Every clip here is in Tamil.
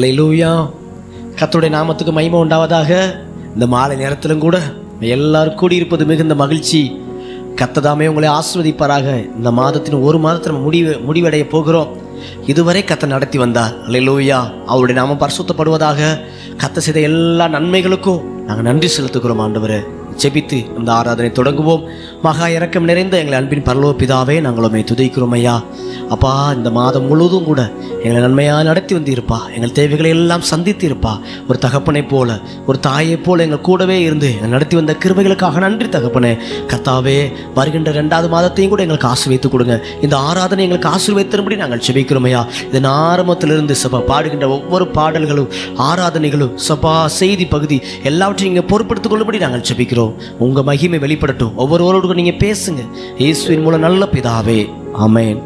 அல்லேலூயா கர்த்தருடைய நாமத்துக்கு மகிமை உண்டாவதாக இந்த மாலை நேரத்திலும் கூட எல்லாரும் கூடியிருப்பது மிகுந்த மகிழ்ச்சி கத்ததாமே உங்களை ஆஸ்வதிப்பாராக இந்த மாதத்தின் ஒரு மாதத்தில் நம்ம முடிவு முடிவடைய போகிறோம் இதுவரை கத்த நடத்தி வந்தார் அல்லேலூயா அவருடைய நாமம் பரிசுத்தப்படுவதாக கத்த செய்த எல்லா நன்மைகளுக்கும் நாங்கள் நன்றி செலுத்துகிறோம் ஆண்டவரே ஜெபித்து இந்த ஆராதனை தொடங்குவோம் மகா இரக்கம் நிறைந்த எங்களை அன்பின் பரலோக பிதாவே நாங்கள் உம்மை துதிக்கிறோம் ஐயா அப்பா இந்த மாதம் முழுவதும் கூட எங்களை நன்மையாக நடத்தி வந்திருப்பா எங்கள் தேவைகளை எல்லாம் சந்தித்து இருப்பா ஒரு தகப்பனைப் போல ஒரு தாயைப் போல எங்கள் கூடவே இருந்து எங்களை நடத்தி வந்த கிருபைகளுக்காக நன்றி தகப்பனே கத்தாவே வருகின்ற ரெண்டாவது மாதத்தையும் கூட எங்களுக்கு ஆசீர்வதித்து கொடுங்க இந்த ஆராதனை எங்களுக்கு ஆசீர்வதித்தபடி நாங்கள் செபிக்கிறோம் ஐயா இதன் ஆரம்பத்திலிருந்து சபா பாடுகின்ற ஒவ்வொரு பாடல்களும் ஆராதனைகளும் சபா செய்தி பகுதி எல்லாவற்றையும் நீங்கள் பொறுப்படுத்திக் கொள்ளும்படி நாங்கள் செபிக்கிறோம் உங்கள் மகிமை வெளிப்படட்டும் ஒவ்வொருவரோடு நீங்கள் பேசுங்க இயேசுவின் மூலம் நல்ல பிதாவே ஆமென்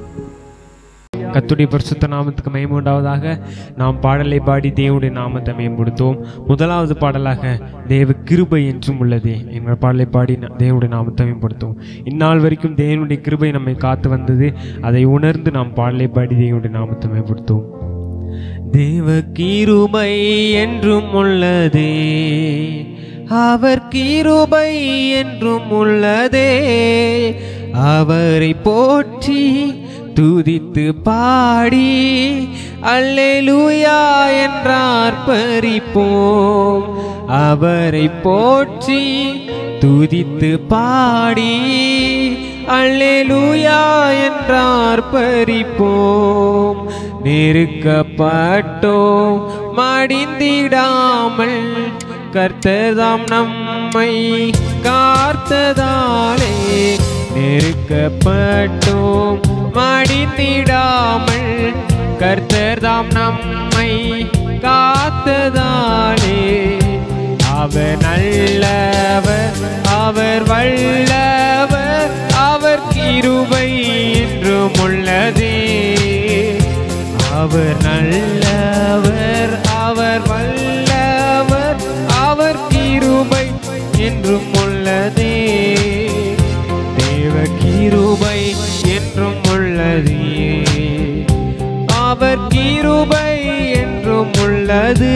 கத்துடைய பரிசுத்த நாமத்துக்கு மகிமை உண்டாவதாக நாம் பாடலை பாடி தேவனுடைய நாமத்தை மேம்படுத்துவோம் முதலாவது பாடலாக தேவ கிருபை என்றும் உள்ளதே என்ற பாடலை பாடி நா- தேவனுடைய நாமத்தை மேம்படுத்துவோம் இந்நாள் வரைக்கும் தேவனுடைய கிருபை நம்மை காத்து வந்தது அதை உணர்ந்து நாம் பாடலை பாடி தேவனுடைய நாமத்தை மேம்படுத்துவோம் தேவ கிருபை என்றும் உள்ளதே அவர் கிருபை என்றும் உள்ளதே அவரை போற்றி துதித்து பாடி அல்லேலூயா என்றார் பறிப்போம் அவரை போற்றி துதித்து பாடி அல்லேலூயா என்றார் பறிப்போம் நெருக்கப்பட்டோம் மடிந்திடாமல் கர்த்ததாம் நம்மை காத்ததாலே நெருக்கப்பட்டோம் மடிந்திடாமல் கர்த்தர்தாம் நம்மை காத்ததாலே அவர் நல்லவர் அவர் வல்லவர் அவர் கிருபை என்றும் உள்ளதே அவர் நல்லவர் அவர் வல்லவர் அவர் கிருபை என்றும் உள்ளதே தேவ கிருபை என்றும் உள்ளதே அவர் கிருபை என்றும் உள்ளது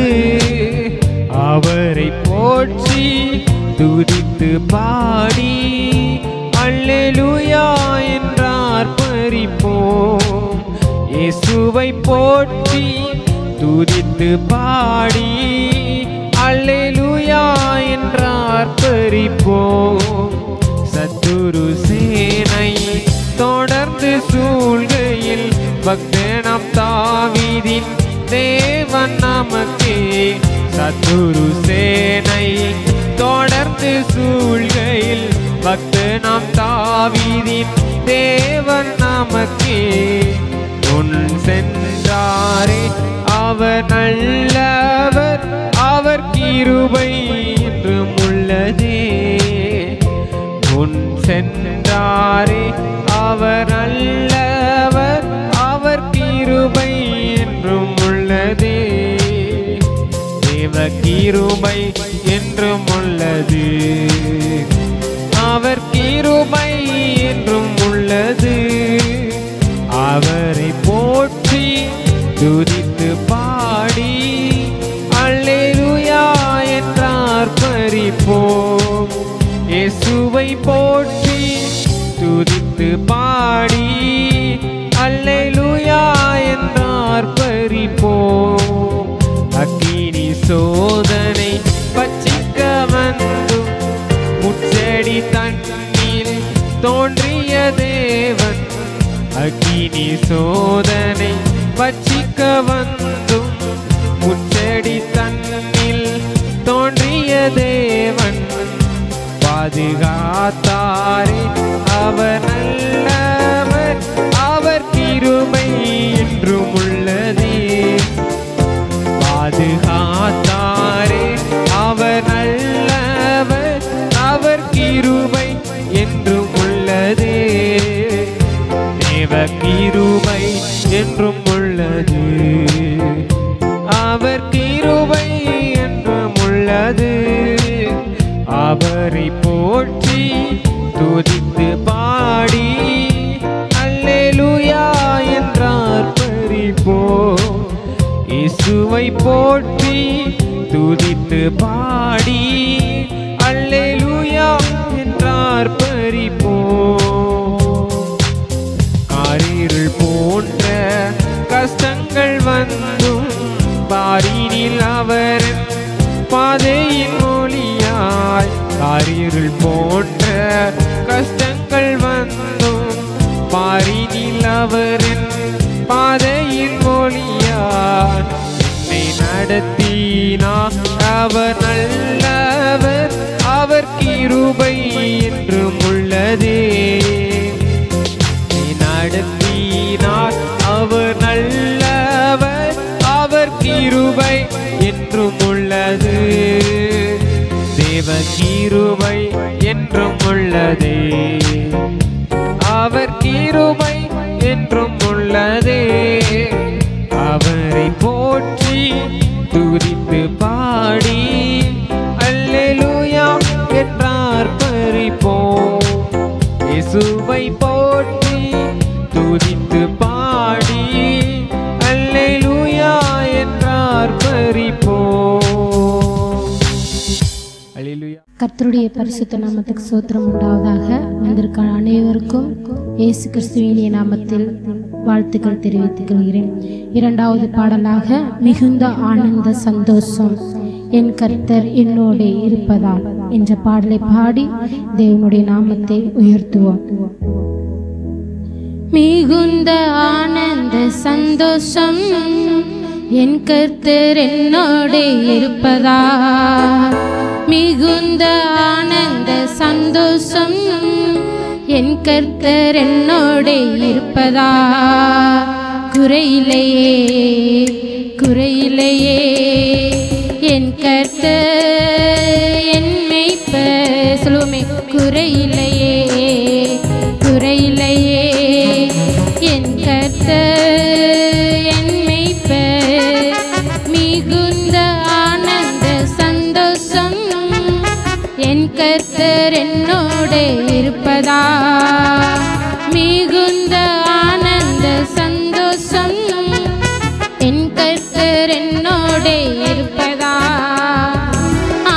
அவரை போற்றி துதித்து பாடி அல்லேலூயா என்றார் பறிப்போம் இயேசுவை போற்றி துதித்து பாடி அல்லேலூயா என்றார் பறிப்போம் சத்துரு சேனை தொடர்ந்து சூழ்கையில் பக்தனம் தாவீதின் தேவன் நமக்கே சத்துரு சேனை தொடர்ந்து சூழ்கையில் பக்தனம் தாவீதின் தேவன் நமக்கே முன் சென்றாரே அவர் நல்லவர் அவர் கிருபை என்றும் உள்ளதே முன் சென்றாரே அவர் நல்லவர் அவர் கிருபை என்றும் உள்ளதே தேவ கிருபை என்றும் உள்ளது அவர் கிருபை என்றும் உள்ளது அவரை போற்றி துதித்து பாடி அல்லேலூயா என்றார் பறிப்போம் இயேசுவை போற்றி துதித்து பாடி அல்லேலூயா என்றார் பறிப்போம் அக்கினி சோதனை பச்சிக்க வந்தும் முச்செடி தண்ணீர் தோன்றிய தேவன் அக்கினி சோதனை பச்சிக்க வந்தும் முச்செடி தன்னில் தோன்றிய தேவன் பாதுகாத்தாரே அவர் நல்லவர் அவர் கிருபை என்றும் உள்ளதே பாதுகாத்தாரே அவர் நல்லவர் அவர் கிருபை என்றும் உள்ளதே தேவ கிருபை என்றும் உள்ளது அவர் கிருபை என்றும் உள்ளது அவரை போற்றி துதித்து பாடி அல்லேலூயா என்றார் பறிப்போம் இயேசுவை இயேசுவை போற்றி துதித்து பாடி அல்லேலூயா என்றார் பறிப்போம் காரிருள் போன்ற கஷ்டங்கள் வந்தும் பாரினில் அவர் பாதையின் மொழியாய் காரிருள் போன்ற கஷ்டங்கள் வந்தும் பாரினில் அவரின் பாதையின் மொழியாய் என்னை நடத்தினார் அவர் நல்லவர் அவர் கிருபை என்றும் உள்ளதே நீ நடத்தினார் அவர் நல்லவர் அவர் கிருபை என்றும் உள்ளது தேவ கிருபை என்றும் உள்ளதே அவர் கிருபை என்றும் உள்ளதே அவரை போற்றி துதித்து பாடி அல்லேலூயா என்றார் பறிப்போம் இயேசுவை போற்றி துதித்து பாடி அல்லேலூயா என்றார் பறிப்போம் அல்லேலூயா கர்த்தருடைய பரிசுத்த நாமத்துக்கு சோத்திரம் உண்டாவதாக வந்திருக்க அனைவருக்கும் இயேசு கிறிஸ்துவின் நாமத்தில் வாழ்த்துக்கள் தெரிவித்துக் கொள்கிறேன் இரண்டாவது பாடலாக மிகுந்த ஆனந்த சந்தோஷம் என் கர்த்தர் என்னோடு இருப்பதால் என்ற பாடலை பாடி தேவனுடைய நாமத்தை உயர்த்துவோம் மிகுந்த ஆனந்த சந்தோஷம் என் கர்த்தர் என்னோடு இருப்பதா மிகுந்த ஆனந்த சந்தோஷம் என் கர்த்தர் என்னோடு இருப்பதா குறையிலேயே குறையிலேயே என் கர்த்தர் என் மெய்ப்பர் சொல்லுவோமே குறையிலேயே குறையிலேயே என் கர்த்தர் என் மெய்ப்பர் மிகுந்த ஆனந்த சந்தோஷம் என் கர்த்தர் என்னோடு இருப்பதா மிகுந்த ஆனந்த சந்தோஷம் என் கர்த்தர் என்னோடு இருப்பதா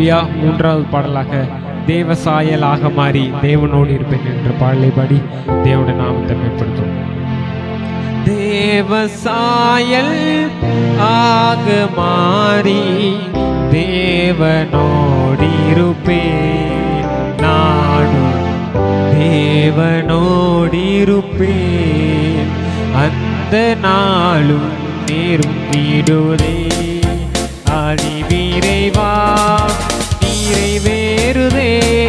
ஹalleluya மூன்றாவது பாடலாக தேவ சாயலாக மாறி தேவனோடு இருப்பேன் என்ற பாடலை பாடி தேவனுடைய நாமத்தை மேம்படுத்தும் தேவ சாயல் ஆக மாறி தேவனோடு இருப்பேன் நானும் தேவனோடு இருப்பேன் அந்த நாளும் நெருங்கிடுதே அதிவிரைவா நிறைவேறுதே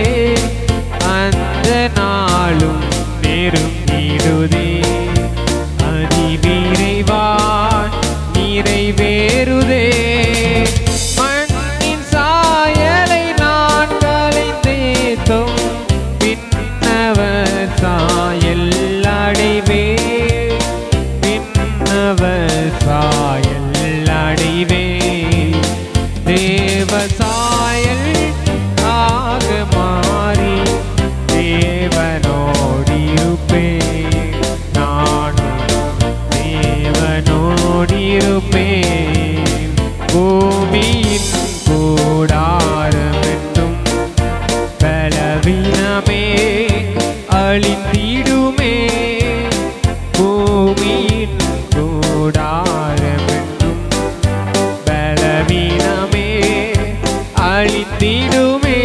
அந்த நாளும் நெருங்கிடுதே அதிவிரைவான் நிறைவேறுதே மண்ணின் சாயலை நான் கலைந்தேத்தும் பின்னவர் சாயல் அடைவே பின்னவர் சாயல் அடைவே தேவ சாயல் ஆக மாறி தேவனோடு இருப்பேன் நானும் தேவனோடு இருப்பேன் பூமியின் கூடாரம் என்னும் பலவீனமே அழிந்திடுமே பூமியின் கூடாரம் என்னும் பலவீனமே அழித்திடுமே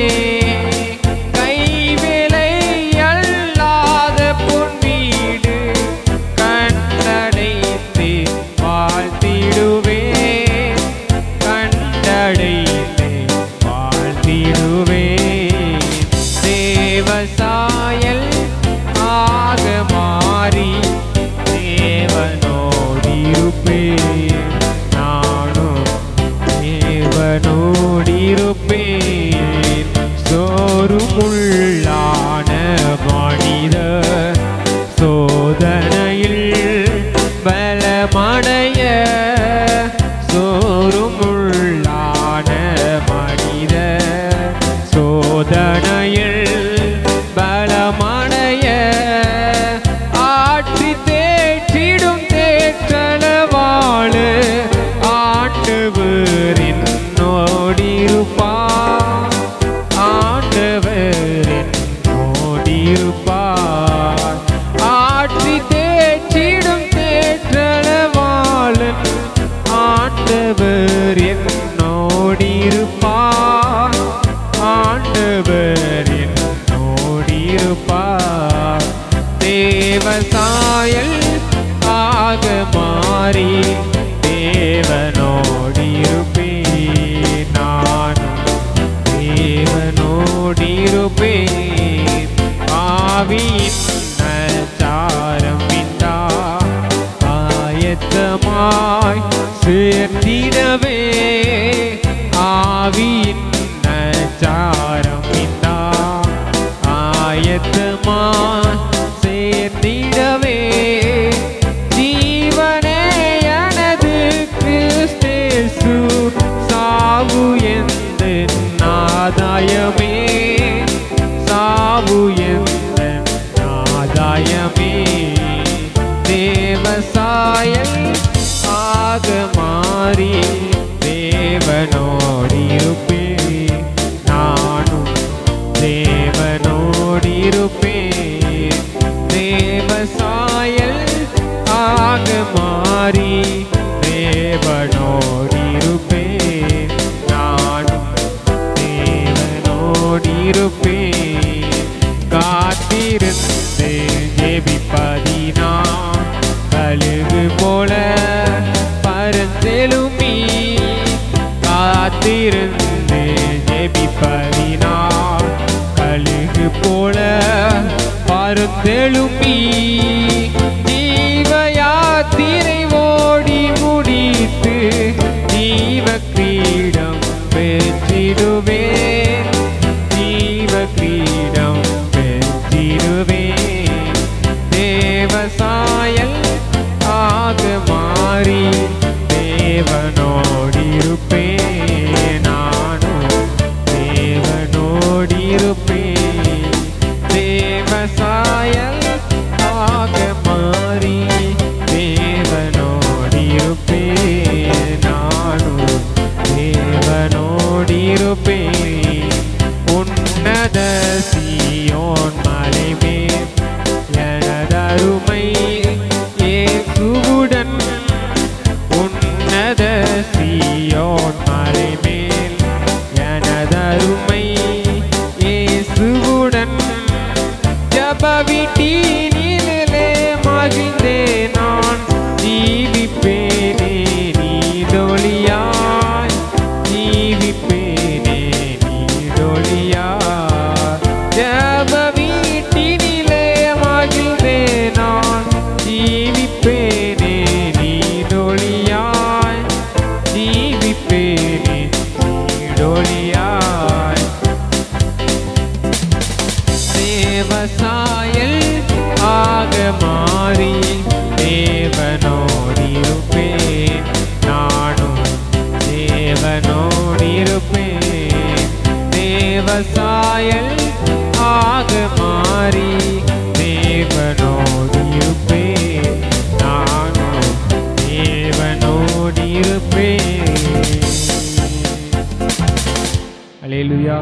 கைவேலை அல்லாத பொன் வீடு கண்டடைந்து வாழ்த்திடுவே கண்டடைந்து வாழ்த்திடுவே தேவ சாயல் ஆக மாறி தேவனோடு இருப்பேன் நானும் தேவனோடு இருப்பேன் சோறுமுள்ளான மனித சோதனையில் பலமடைய சோறுமுள்ளான மனித சோதனையில் பலமடைய ஆற்றி தேற்றிடும் தேற்றளவாளு ஆண்டவரின் நோடிருப்பார் ஆண்டவரின் நோடிருப்பார் ஆற்றி தேற்றிடும் தேற்றளவாளன் ஆண்டவர் என்னோடிருப்பார் ஆண்டவர் என்னோடிருப்பார் தேவ சாயல் ஆக மாறி தேவனோடிருப்பேன் நானும் தேவனோடிருப்பேன் ஆவியின் நச்சாரம் விந்தா ஆயத்தமாய் சேர்த்திடவே ஆவியின் நச்சாரம் விந்தா ஆயத்தமாய் சேர்த்திடவே ஜீவனே எனது கிறிஸ்தேசு சாவு எந்த ஆதாயமே சாவு எந்த ஆதாயமே தேவசாயல் ஆக மாறி தேவனோடிருப்பேன் நானும் தேவனோடிருப்பேன் தேவசாயல் ஆக மாறி தேவனோடிருப்பேன் நானும் தேவனோடிருப்பேன் காத்திருந்து ஜெபிப்பதினா கழுகு போல பரந்தெலுமி காத்திருந்து ஜெபிப்பதினா கழுகு போல பருந்தெலும்பி ஜீவயாத்திரை ஓடி முடித்து ஜீவ கிரீடம் பெற்றிடுவேன் ஜீவ நீடொழியா ஜப வீட்டினிலே மகிழ்ந்தே நான் ஜீவிப்பேனே நீடொழியாய் ஜீவிப்பேனே நீடொழியாய் தேவசாயல் ஆக மாறி தேவனோடிருப்பேன் நானும் தேவனோடிருப்பேன் தேவசாயல் ஆக மாறி தேவனோடிருப்பேன் நானும் தேவனோடிருப்பேன் அலேலுயா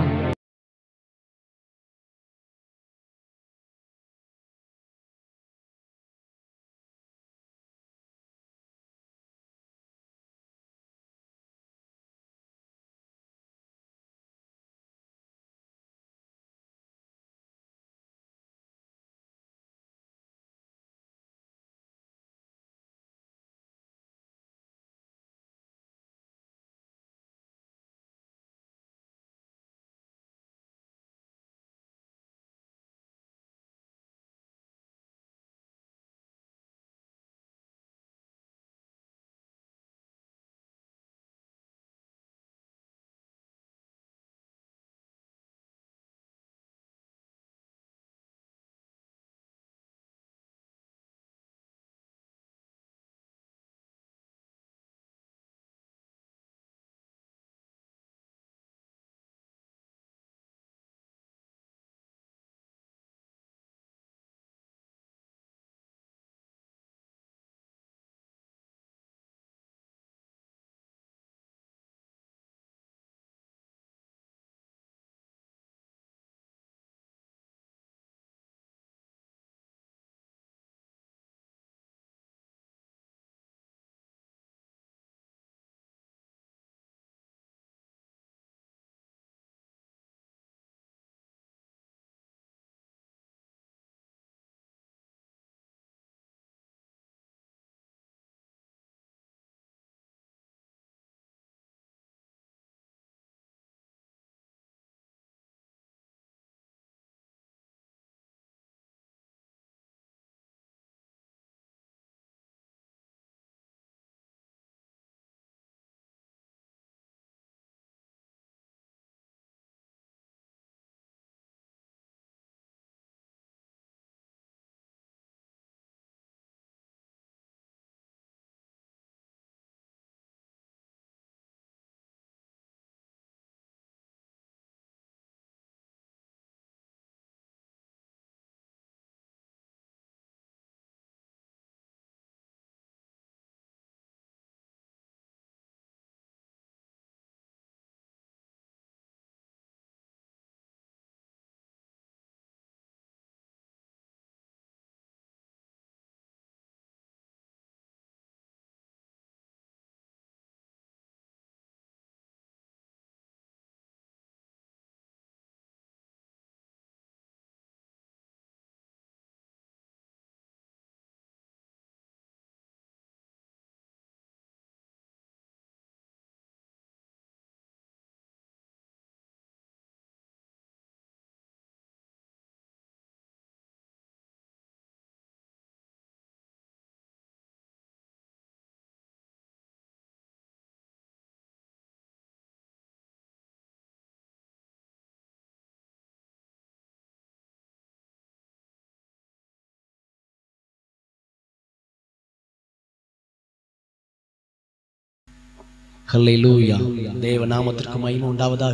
ஹல்லேலூயா தேவ நாமத்திற்கு மகிமை உண்டாவதாக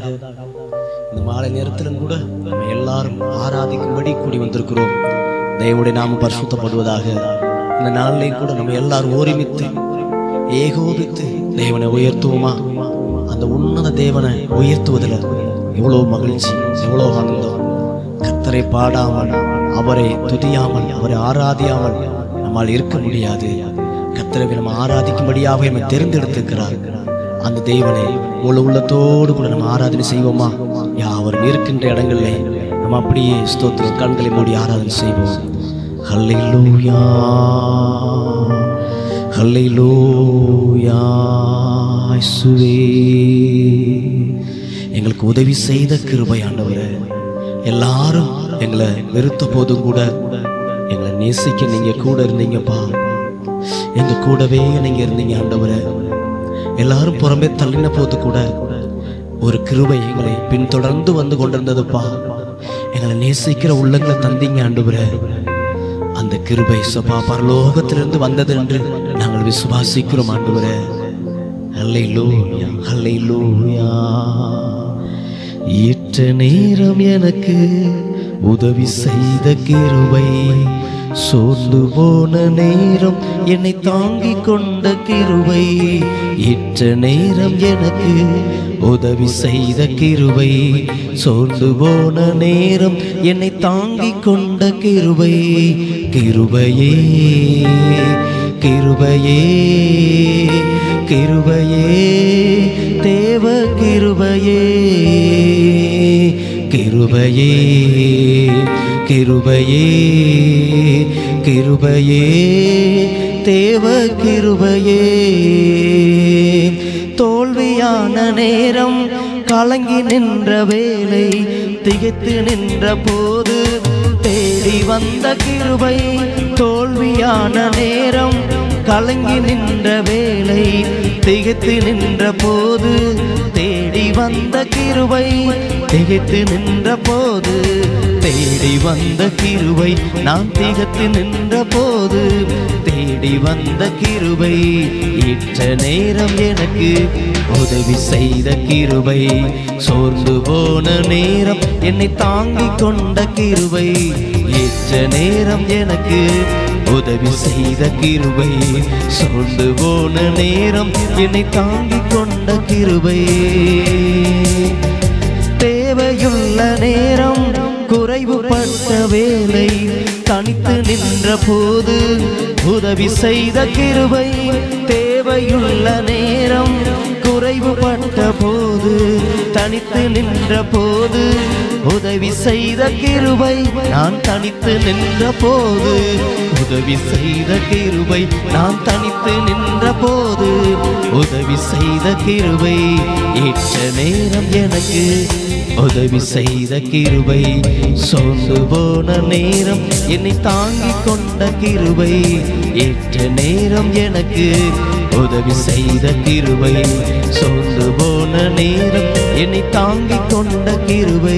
இந்த மாலை நேரத்திலும் கூட நம்ம எல்லாரும் ஆராதிக்கும்படி கூடி வந்திருக்கிறோம் தேவனுடைய நாமம் பரிசுத்தப்படுவதாக இந்த நாளிலேயும் கூட நம்ம எல்லாரும் ஒருமித்து ஏகோபித்து தேவனை உயர்த்துவோமா அந்த உன்னத தேவனை உயர்த்துவதில் எவ்வளோ மகிழ்ச்சி எவ்வளோ ஆனந்தம் கத்தரை பாடாமல் அவரை துதியாமல் அவரை ஆராதியாமல் நம்மால் இருக்க முடியாது கத்தரை நம்ம ஆராதிக்கும்படியாக நம்ம தேர்ந்தெடுத்திருக்கிறார் அந்த தெய்வனை முழு உள்ளத்தோடு கூட நம்ம ஆராதனை செய்வோமா யாவரும் இருக்கின்ற இடங்களிலே நம்ம அப்படியே ஸ்தோத்திர கண்களை மூடி ஆராதனை செய்வோம் ஹல்லேலூயா ஹல்லேலூயா இயேசுவே எங்களுக்கு உதவி செய்த கிருபை ஆண்டவரே எல்லாரும் எங்களை வெறுத்த போதும் கூட எங்களை நேசிக்க நீங்க கூட இருந்தீங்கப்பா எங்க கூடவே நீங்க இருந்தீங்க ஆண்டவரே எல்லாரும் புறம்பே தள்ளின போது கூட ஒரு கிருபை எங்களை பின்தொடர்ந்து வந்து கொண்டிருந்ததுப்பா எங்களை நேசிக்கிற உள்ளங்களை தந்தீங்க ஆண்டவரே அந்த கிருபை சபா பரலோகத்திலிருந்து வந்தது என்று நாங்கள் விசுவாசிக்கிறோம் ஆண்டவரே ஹல்லேலூயா ஹல்லேலூயா ஏற்ற நேரம் எனக்கு உதவி செய்த கிருபை சோர்ந்து போன நேரம் என்னை தாங்கிக் கொண்ட கிருபை ஏற்ற நேரம் எனக்கு உதவி செய்த கிருபை சோர்ந்து போன நேரம் என்னை தாங்கிக் கொண்ட கிருபை கிருபையே கிருபையே கிருபையே தேவ கிருபையே கிருபையே கிருபையே கிருபையே தேவ கிருபையே தோல்வியான நேரம் கலங்கி நின்ற வேலை திகைத்து நின்ற போது தேடி வந்த கிருபை தோல்வியான நேரம் கலங்கி நின்ற வேலை திகைத்து நின்ற போது தேடி வந்த கிருபை திகைத்து நின்ற போது தேடி வந்த கிருபை நான் திகத்து நின்ற போது தேடி வந்த கிருபை ஏற்ற நேரம் எனக்கு உதவி செய்த கிருபை சோர்ந்து போன நேரம் என்னை தாங்கிக் கொண்ட கிருபை ஏற்ற நேரம் எனக்கு உதவி செய்த கிருபை சோர்ந்து போன நேரம் என்னை தாங்கிக் கொண்ட கிருபை தேவையுள்ள நேரம் குறைவுபட்ட வேலை தனித்து நின்ற போது உதவி செய்த கிருபை தேவையுள்ள நேரம் குறைவுபட்ட போது தனித்து நின்ற போது உதவி செய்த கிருபை நான் தனித்து நின்ற போது உதவி செய்த கிருபை நான் தனித்து நின்ற போது உதவி செய்த கிருபை ஏற்ற நேரம் எனக்கு உதவி செய்த கிருபை சோர்ந்து போன நேரம் என்னை தாங்கிக் கொண்ட கிருபை ஏற்ற நேரம் எனக்கு உதவி செய்த கிருபை சோர்ந்து போன நேரம் என்னை தாங்கிக் கொண்ட கிருபை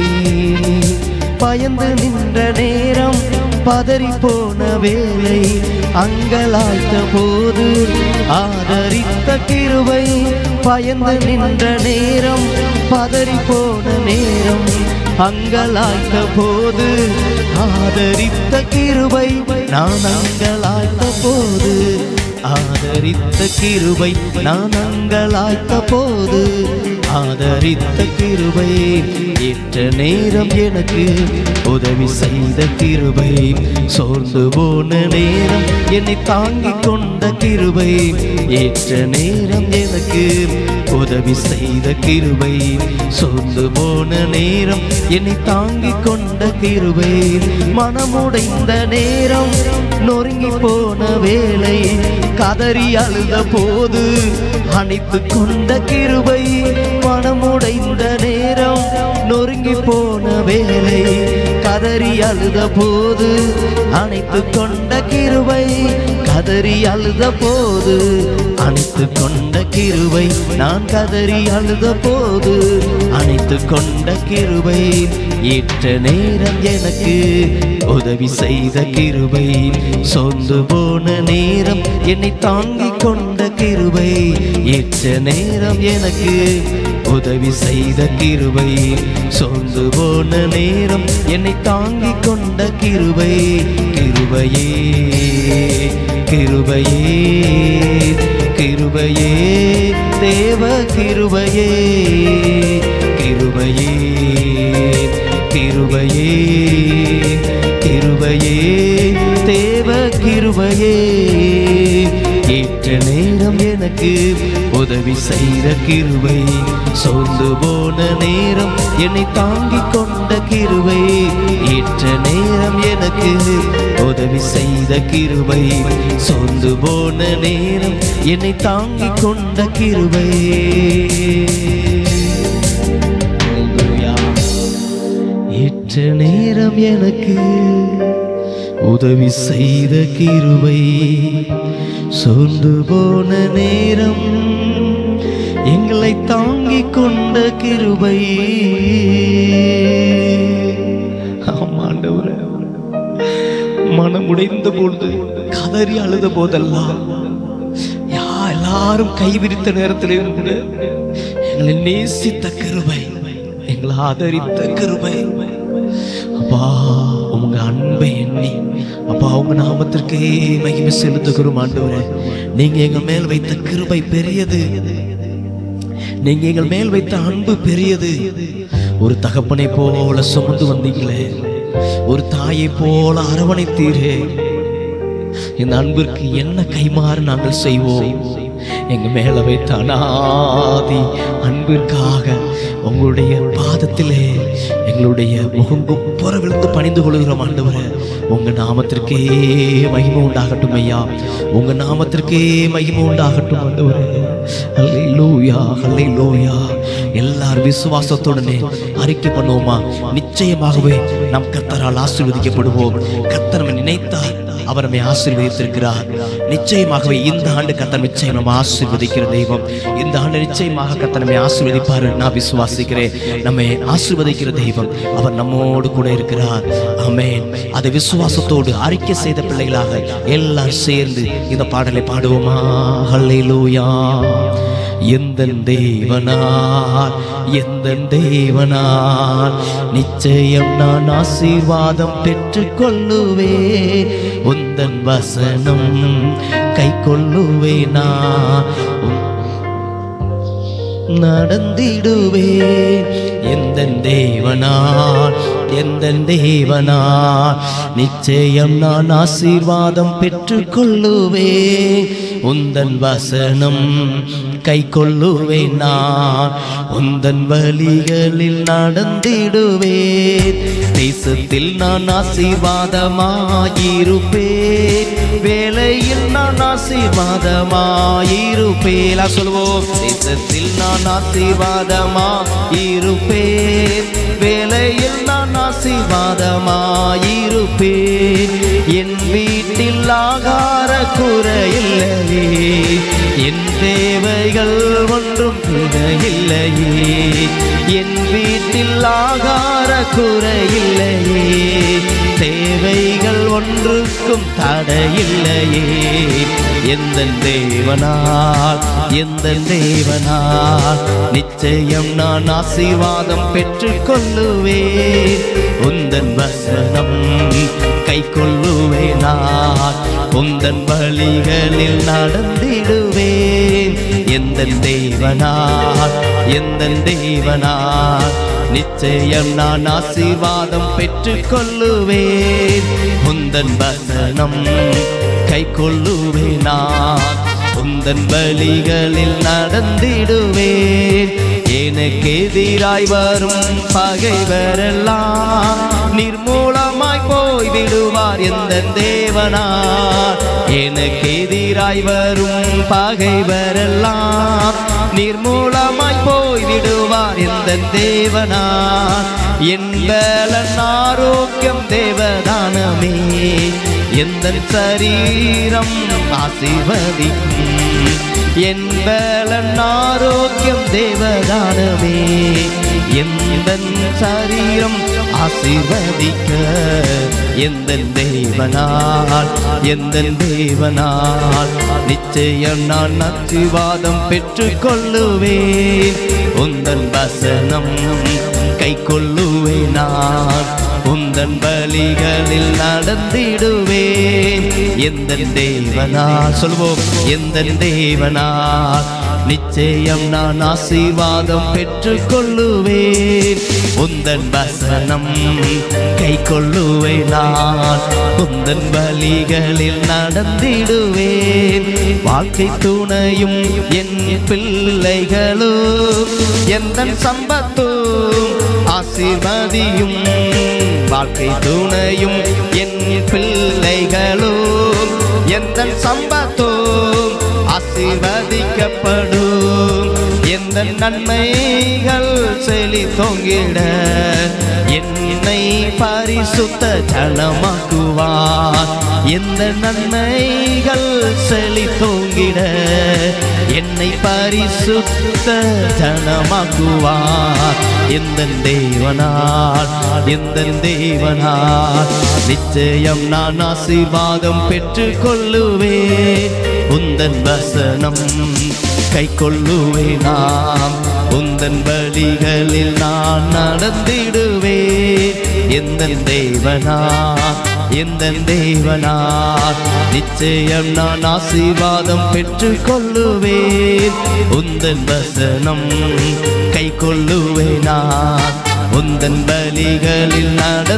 பயந்து நின்ற நேரம் பதறி போன வேலை அங்கலாய்த்த போது ஆதரித்த கிருபை பயந்து நின்ற நேரம் பதறி போன நேரம் அங்கலாய்த்த போது ஆதரித்த கிருபை நான் அங்கலாய்த்த போது ஆதரித்த கிருபை நான் அங்கலாய்த்த போது ஆதரித்த கிருபை ஏற்ற நேரம் எனக்கு உதவி செய்த கிருபை சோர்ந்து போன நேரம் என்னை தாங்கிக் கொண்ட கிருபை ஏற்ற நேரம் எனக்கு உதவி செய்த கிருபை சோர்ந்து போன நேரம் என்னை தாங்கிக் கொண்ட கிருபை மனமுடைந்த நேரம் நொறுங்கி போன வேலை கதறி அழுத போது அணைத்து கொண்ட கிருபை மனமுடைந்த நேரம் நொறுங்கி போன வேலை கதறி அழுத போது அணைத்து கொண்ட கிருபை கதறி அழுத போது அணைத்து கொண்ட கிருபை நான் கதறி அழுத போது அணைத்து கொண்ட கிருபை ஏற்ற நேரம் எனக்கு உதவி செய்த கிருபை சோர்ந்து போன நேரம் என்னை தாங்கிக் கொண்ட கிருபை ஏற்ற நேரம் எனக்கு உதவி செய்த கிருபை சோர்ந்து போன நேரம் என்னை தாங்கிக் கொண்ட கிருபை கிருபையே கிருபையே கிருபையே தேவ கிருபையே கிருபையே கிருபையே கிருபையே தேவ கிருபையே ஏற்ற நேரம் எனக்கு உதவி செய்த கிருபை சோர்ந்து போன நேரம் என்னை தாங்கிக் கொண்ட கிருபை ஏற்ற நேரம் எனக்கு உதவி செய்த கிருபை சோர்ந்து போன நேரம் என்னை தாங்கிக் கொண்ட கிருபை ஏற்ற நேரம் எனக்கு உதவி செய்த கிருபை சோர்ந்து போன நேரம் எங்களை தாங்கிக் கொண்ட கிருபை ஆமாண்டவரே மனம் உடைந்த பொழுது கதறி அழுத போதெல்லாம் யா எல்லாரும் கைவிரித்த நேரத்திலும் கூட எங்களை நேசித்த கிருபை எங்களை ஆதரித்த கிருபை அப்பா உங்க அன்பை எண்ணி அப்பா உங்க நாமத்திற்கே மகிமை செலுத்துகிறோம் ஆண்டவரே நீங்க எங்க மேல் வைத்த கிருபை பெரியது நீங்க எங்கள் மேல் வைத்த அன்பு பெரியது ஒரு தகப்பனை போல சுமந்து வந்தீங்களே ஒரு தாயை போல அரவணைத்தீரே இந்த அன்பிற்கு என்ன கைமாறு நாங்கள் செய்வோம் எங்க மேல வைத்த அனாதி அன்பிற்காக உங்களுடைய பாதத்திலே எங்களுடைய முகம் குப்புற விழுந்து பணிந்து கொள்கிறோம் ஆண்டவரே உங்க நாமத்திற்கே மகிமை உண்டாகட்டும் ஐயா உங்க நாமத்திற்கே மகிமை உண்டாகட்டும் ஆண்டவரே ஹல்லேலூயா ஹல்லேலூயா எல்லாரும் விசுவாசத்துடனே அறிக்கை பண்ணுவோமா நிச்சயமாகவே நம் கர்த்தரால் ஆசீர்வதிக்கப்படுவோம் கர்த்தர் நம்மை நினைத்தார் அவர் நம்மை ஆசீர்வதித்திருக்கிறார் நிச்சயமாகவே இந்த ஆண்டு கர்த்தர் நிச்சயம் நம்ம ஆசீர்வதிக்கிற தெய்வம் இந்த ஆண்டு நிச்சயமாக கர்த்தர் நம்மை ஆசீர்வதிப்பார் நான் விசுவாசிக்கிறேன் நம்மை ஆசீர்வதிக்கிற தெய்வம் அவர் நம்மோடு கூட இருக்கிறார் ஆமென் அதை விசுவாசத்தோடு அறிக்கை செய்த பிள்ளைகளாக எல்லாரும் சேர்ந்து இந்த பாடலை பாடுவோமா ஹல்லேலூயா எந்த தேவனார் எந்த தேவனார் நிச்சயம் நான் ஆசீர்வாதம் பெற்றுக் கொள்ளுவேன் உந்தன் வசனம் கை கொள்ளுவேனா நடந்திடுவேன் எந்த தேவனார் எந்த தேவனார் நிச்சயம் நான் ஆசீர்வாதம் பெற்றுக் கொள்ளுவேன் உந்தன் வசனம் கை கொள்ளுவேன் நான் உந்தன் வழிகளில் நடந்திடுவேன் தேசத்தில் நான் ஆசீர்வாதமாயிருப்பேன் வேலையில் நான் ஆசீர்வாதமாயிருப்பேன் ஆ, சொல்லுவோம் தேசத்தில் நான் ஆசீர்வாதமாயிருப்பேன் வேலையில் நான் ஆசீர்வாதமாயிருப்பேன் என் வீட்டில் ஆகார குறையில்லையே என் தேவைகள் ஒன்றும் குறையில்லையே என் வீட்டில் ஆகார குறையில்லையே தேவைகள் ஒன்றுக்கும் தடையில்லையே எந்த தேவனால் எந்த தேவனால் நிச்சயம் நான் ஆசீர்வாதம் பெற்றுக் கொள்ளுவேன் உந்தன் வசனம் கை கொள்ளுவேனான் உந்தன் வழிகளில் நடந்திடுவேன் எந்த தேவனால் எந்த தேவனால் நிச்சயம் நான் ஆசீர்வாதம் பெற்றுக் கொள்ளுவேன் உந்தன் வசனம் கை கொள்ளுவேனான் உந்தன் வழிகளில் நடந்திடுவேன் எனக்கு எதிராய் வரும் பகைவரெல்லாம் நிர்மூலமாய் போய் விடுவார் எந்த தேவனார் எனக்கு எதிராய் வரும் பகைவரெல்லாம் நிர்மூலமாய் போய் விடுவார் எந்த தேவனார் என் பலன் ஆரோக்கியம் தேவதானமே எந்த சரீரம் ஆசீர்வதிக்கும் என் பலன் ஆரோக்கியம் தேவதானமே எந்த சரீரம் ஆசீர்வதிக்க எந்த தேவனால் எந்த தேவனால் நிச்சயம் நான் ஆசீர்வாதம் பெற்றுக் கொள்ளுவேன் உந்தன் வசனம் கை கொள்ளுவேன் நான் உந்தன் பலிகளில் நடந்திடுவேன் எந்த தேவனால் சொல்வோம் எந்த தேவனால் நிச்சயம் நான் ஆசீர்வாதம் பெற்றுக் கொள்ளுவேன் உந்தன் வசனம் கை கொள்ளுவேன் நான் உந்தன் பலிகளில் நடந்திடுவேன் வாழ்க்கை துணையும் என் பிள்ளைகளும் எந்த சம்பத்தும் ஆசீர்வதியும் வாழ்க்கை துணையும் என் பிள்ளைகளும் எந்த சம்பத்தும் ஆசீர்வதிக்கப்படும் எந்த நன்மைகள் செழி தொங்கிட என்னை பரிசுத்த ஜனமாக்குவார் எந்த நன்மைகள் செழித்தோங்கிட என்னை பரிசுத்த ஜனமாக்குவார் எந்த தேவனால் எந்த தேவனால் நிச்சயம் நான் ஆசீர்வாதம் பெற்றுக் கொள்ளுவேன் உந்தன் வசனம் கை கொள்ளுவேனாம் உந்தன் வழிகளில் நான் நடந்திடுவேன் எந்த தேவனா எந்த தேவனா நிச்சயம் நான் ஆசீர்வாதம் பெற்றுக் கொள்ளுவேன் உந்தன் வசனம் கை கொள்ளுவேனா உந்தன் பலிகளில்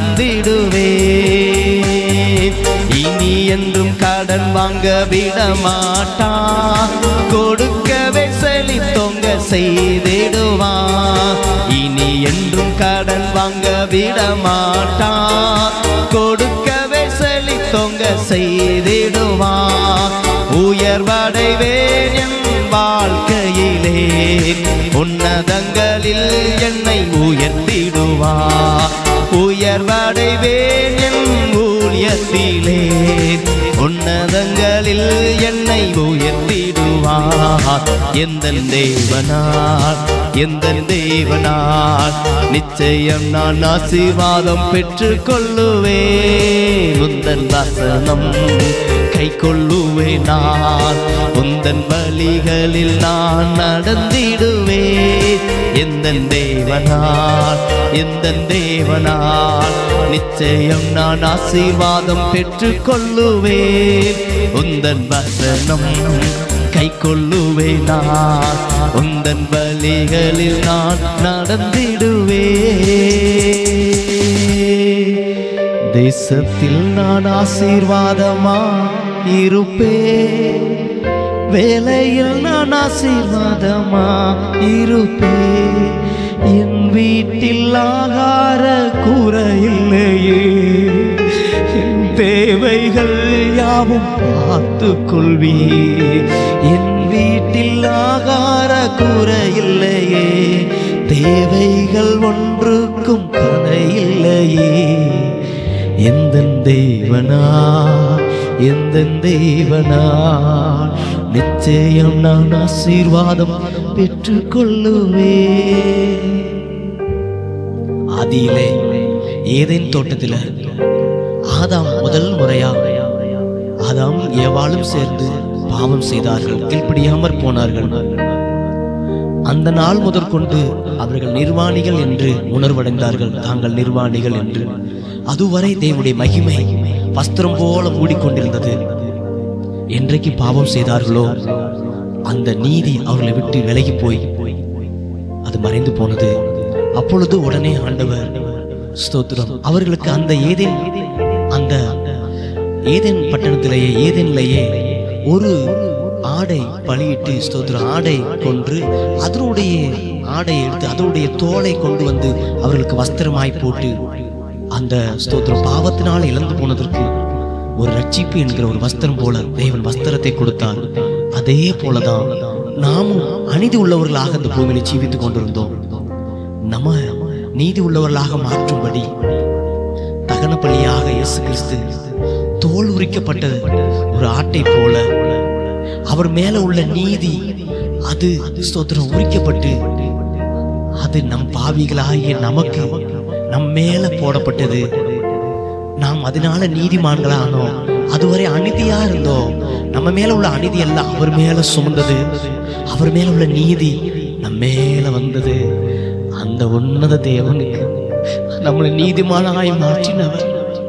நடந்திடுவேன் இனி என்றும் கடன் வாங்க விட மாட்டான் கொடுக்கவே செழித்தொங்க செய்திடுவான் இனி என்றும் கடன் வாங்க விட மாட்டான் கொடுக்கவே செழித்தொங்க செய்திடுவான் உயர்வடைவேன் என் வாழ்க்கையிலே உன்னதங்களில் என்னை உயர்த்திடுவார் உயர்வடைவேன் என் ஊழியத்திலே உன்னதங்களில் என்னை உயர்த்திடுவார் எந்த தேவனால் எந்த தேவனால் நிச்சயம் நான் ஆசீர்வாதம் பெற்றுக் கொள்ளுவேன் உந்தன் வசனம் கை கொள்ளுவேன் நான் உந்தன் வழிகளில் நான் நடந்திடுவேன் எந்த தேவனால் எந்த தேவனால் நிச்சயம் நான் ஆசீர்வாதம் பெற்றுக் கொள்ளுவேன் உந்தன் வசனம் கை கொள்ளுவேன் நான் உந்தன் வழிகளில் நான் நடந்திடுவேன் தேசத்தில் நான் ஆசீர்வாதமா இருப்பேன் வேலையில் நான் ஆசீர்வாதமா இருப்பேன் என் வீட்டில் ஆகார குறையில்லையே என் தேவைகள் யாவும் பார்த்து கொள்வீர் என் வீட்டில் ஆகார குறையில்லையே தேவைகள் ஒன்றுக்கும் கதையில்லையே எந்த தேவனா எந்த தேவனா நிச்சயம் நான் ஆசீர்வாதம் பெற்றுக்கொள்ளுவேன் ஆதியிலே ஏதேன் தோட்டத்தில் ஆதாம் முதல் முறையா ஆதாம் ஏவாளும் சேர்ந்து பாவம் செய்தார்கள் கீழ்ப்படியாமற் போனார்கள் அந்த நாள் முதற்கொண்டு அவர்கள் நிர்வாணிகள் என்று உணர்வடைந்தார்கள் தாங்கள் நிர்வாணிகள் என்று அதுவரை தேவனுடைய மகிமை வஸ்திரம் போல மூடிக்கொண்டிருந்தது என்றைக்கு பாவம் செய்தார்களோ அந்த நீதி அவர்களை விட்டு விலகி போய் அது மறைந்து போனது அப்பொழுது உடனே ஆண்டவர் ஸ்தோத்திரம் அவர்களுக்கு அந்த ஏதேன் அந்த ஏதேன் பட்டணத்திலேயே ஏதேன்லேயே ஒரு ஆடை பலியிட்டு ஸ்தோத்திரம் ஆடை கொன்று அதனுடைய ஆடை எடுத்து அதனுடைய தோலை கொண்டு வந்து அவர்களுக்கு வஸ்திரமாய் போட்டு அந்த ஸ்தோத்திரம் பாவத்தினால் இழந்து போனதற்கு ஒரு ரட்சிப்பு என்கிற ஒரு வஸ்திரம் போல தேவன் வஸ்திரத்தை கொடுத்தார் அதே போலதான் நாமும் அநீதி உள்ளவர்களாக இந்த பூமியில ஜீவித்துக் கொண்டிருந்தோம் நம்ம நீதி உள்ளவர்களாக மாற்றும்படி தகன பலியாக இயேசு கிறிஸ்து தோல் உரிக்கப்பட்ட ஒரு ஆட்டை போல அவர் மேல உள்ள நீதி அது ஸ்தோத்திரம் உரிக்கப்பட்டு அது நம் பாவிகளாகிய நமக்கு நம் மேல போடப்பட்டது நாம் அதனால நீதிமான்களானோம் அதுவரை அநீதியா இருந்தோம் நம்ம மேல உள்ள அநீதி எல்லாம் அவர் மேல சுமந்தது அவர் மேல உள்ள நீதி நம்ம மேல வந்தது அந்த உன்னத தேவனுக்கு நம்மளை நீதிமானாய் மாற்றினவர்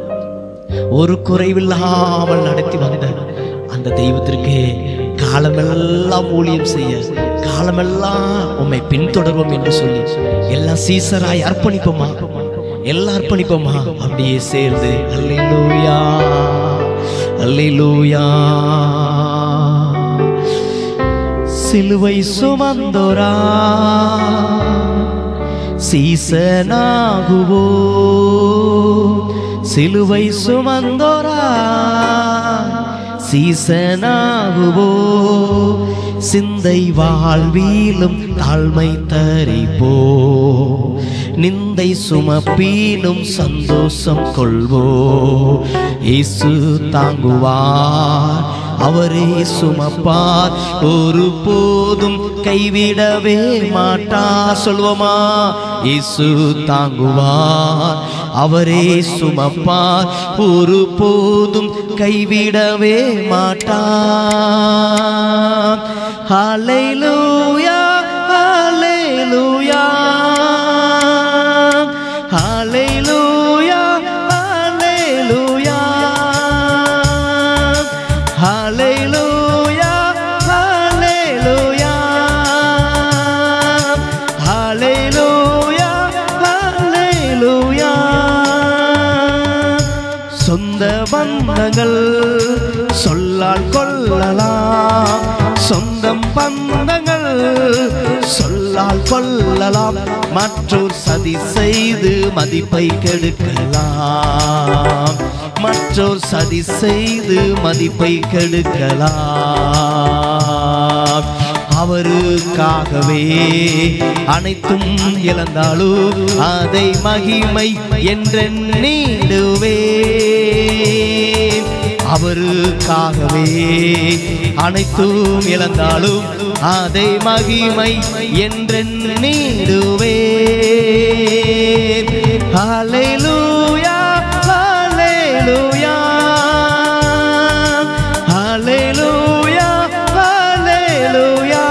ஒரு குறைவில்லாமல் நடத்தி வந்த அந்த தெய்வத்திற்கு காலமெல்லாம் ஊழியம் செய்ய காலமெல்லாம் உம்மை பின்தொடர்வோம் என்று சொல்லி எல்லாம் சீசராய் அர்ப்பணிப்போமா எல்லாம் அர்ப்பணிப்போமா அப்படியே சேர்ந்து அல்லேலூயா அல்லேலூயா சிலுவை சுமந்தோரா சீசனாகுவோ சிலுவை சுமந்தோரா சீசனாகுவோ சிந்தை வாழ்விலும் தாழ்மை தரிப்போ நிந்த உண்டை சுமப்பீனும் சந்தோஷம் கொள்வோ இயேசு தாங்குவார் அவரே சுமப்பார் ஒரு போதும் கைவிடவே மாட்டா சொல்வோமா இயேசு தாங்குவார் அவரே சுமப்பார் ஒரு போதும் கைவிடவே மாட்டார் ஹalleluya ஹalleluya ஹalleluya ஹalleluya ஹalleluya ஹalleluya ஹalleluya ஹalleluya சொந்த பந்தங்கள் சொல்லால் கொள்ளலாம் சொந்தம் பந்தங்கள் சொல்லால் கொள்ளலாம் மற்றோர் சதி செய்து மதிப்பை கெடுக்கலாம் மற்றோர் சதி செய்து மதிப்பை கெடுக்கலாம் அவருக்காகவே அனைத்தும் இழந்தாலும் அதை மகிமை என்றெண்ணிடுவே அவருக்காகவே அனைத்தும் இழந்தாலும் அதை மகிமை என்றெண்ணிடுவே ஹalleluya ஹalleluya ஹalleluya ஹalleluya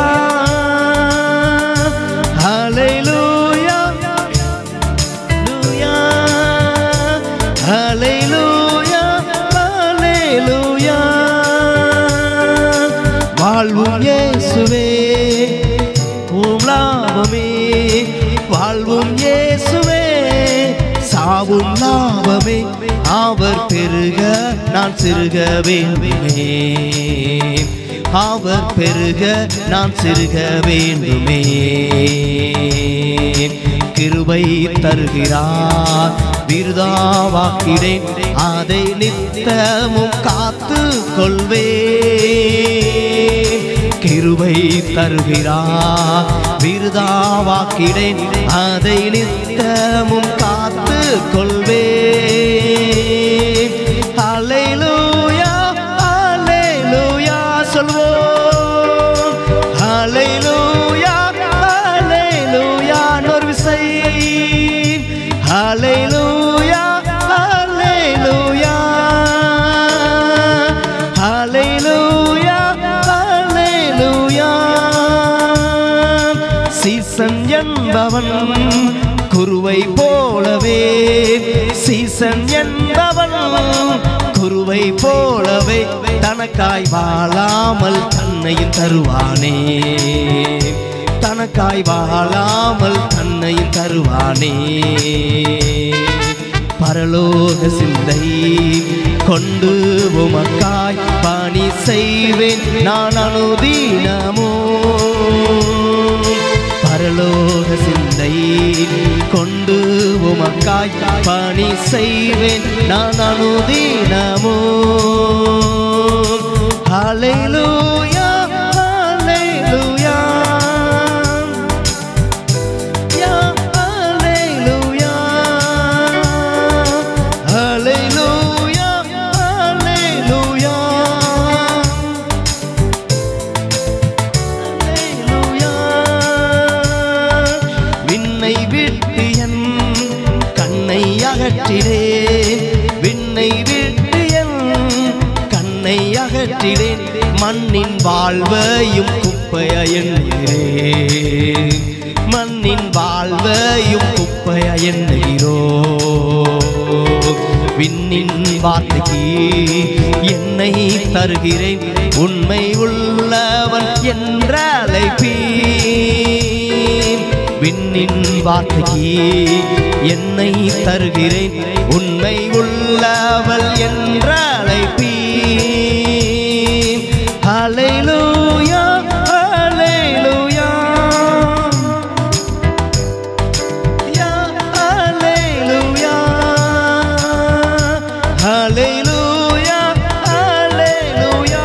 ஹalleluya ஹalleluya ஹalleluya வாழ்வும் இயேசுவே உம் லாபமே வாழ்வும் இயேசுவே சாவும் லாபமே அவர் பெருக நான் சிறுக வேண்டுமே அவர் பெருக நான் சிறுக வேண்டுமே கிருபை தருகிறார் விருதாவாக்கிடேன் அதை நித்தமும் காத்து கொள்வேன் கிருபை தருகிறார் விருதாவாக்கிடேன் அதை நித்தமும் காத்து கொள்வேன் ஹalleluya ஹalleluya சொல்வோம் ஹalleluya ஹalleluya இன்னொரு விசை ஹalleluya ஹalleluya ஹalleluya ஹalleluya சீசன் என்பவன் குருவை போலவே சீசன் என்பவன் குருவை போலவே தனக்காய் வாழாமல் தன்னையும் தருவானே தனக்காய் வாழாமல் தன்னையும் தருவானே பரலோக சிந்தை கொண்டு உமக்காய் பணி செய்வேன் நான் அனுதீனமோ பரலோக சிந்தை கொண்டு உமக்காய் பணி செய்வேன் நான் அனுதீனமோ ஹalleluya ஹalleluya யா ஹalleluya ஹalleluya ஹalleluya ஹalleluya விண்ணை விட்டு என் கண்ணை அகற்றிடேன் விண்ணை விட்டு என் கண்ணை அகற்றிடேன் மண்ணின் வாழ்வையும் குப்பைய எண்ணுகிறேன் மண்ணின் வாழ்வையும் குப்பைய எண்ணுகிறோ விண்ணின் வார்த்தைக்கு என்னை தருகிறேன் உண்மை உள்ளவன் என்ற அழைப்பேன் விண்ணின் வார்த்தைக்கு என்னை தருகிறேன் உண்மை உள்ளவள் என்ற அழைப்பேன் ஹalleluya ஹalleluya யா ஹalleluya ஹalleluya ஹalleluya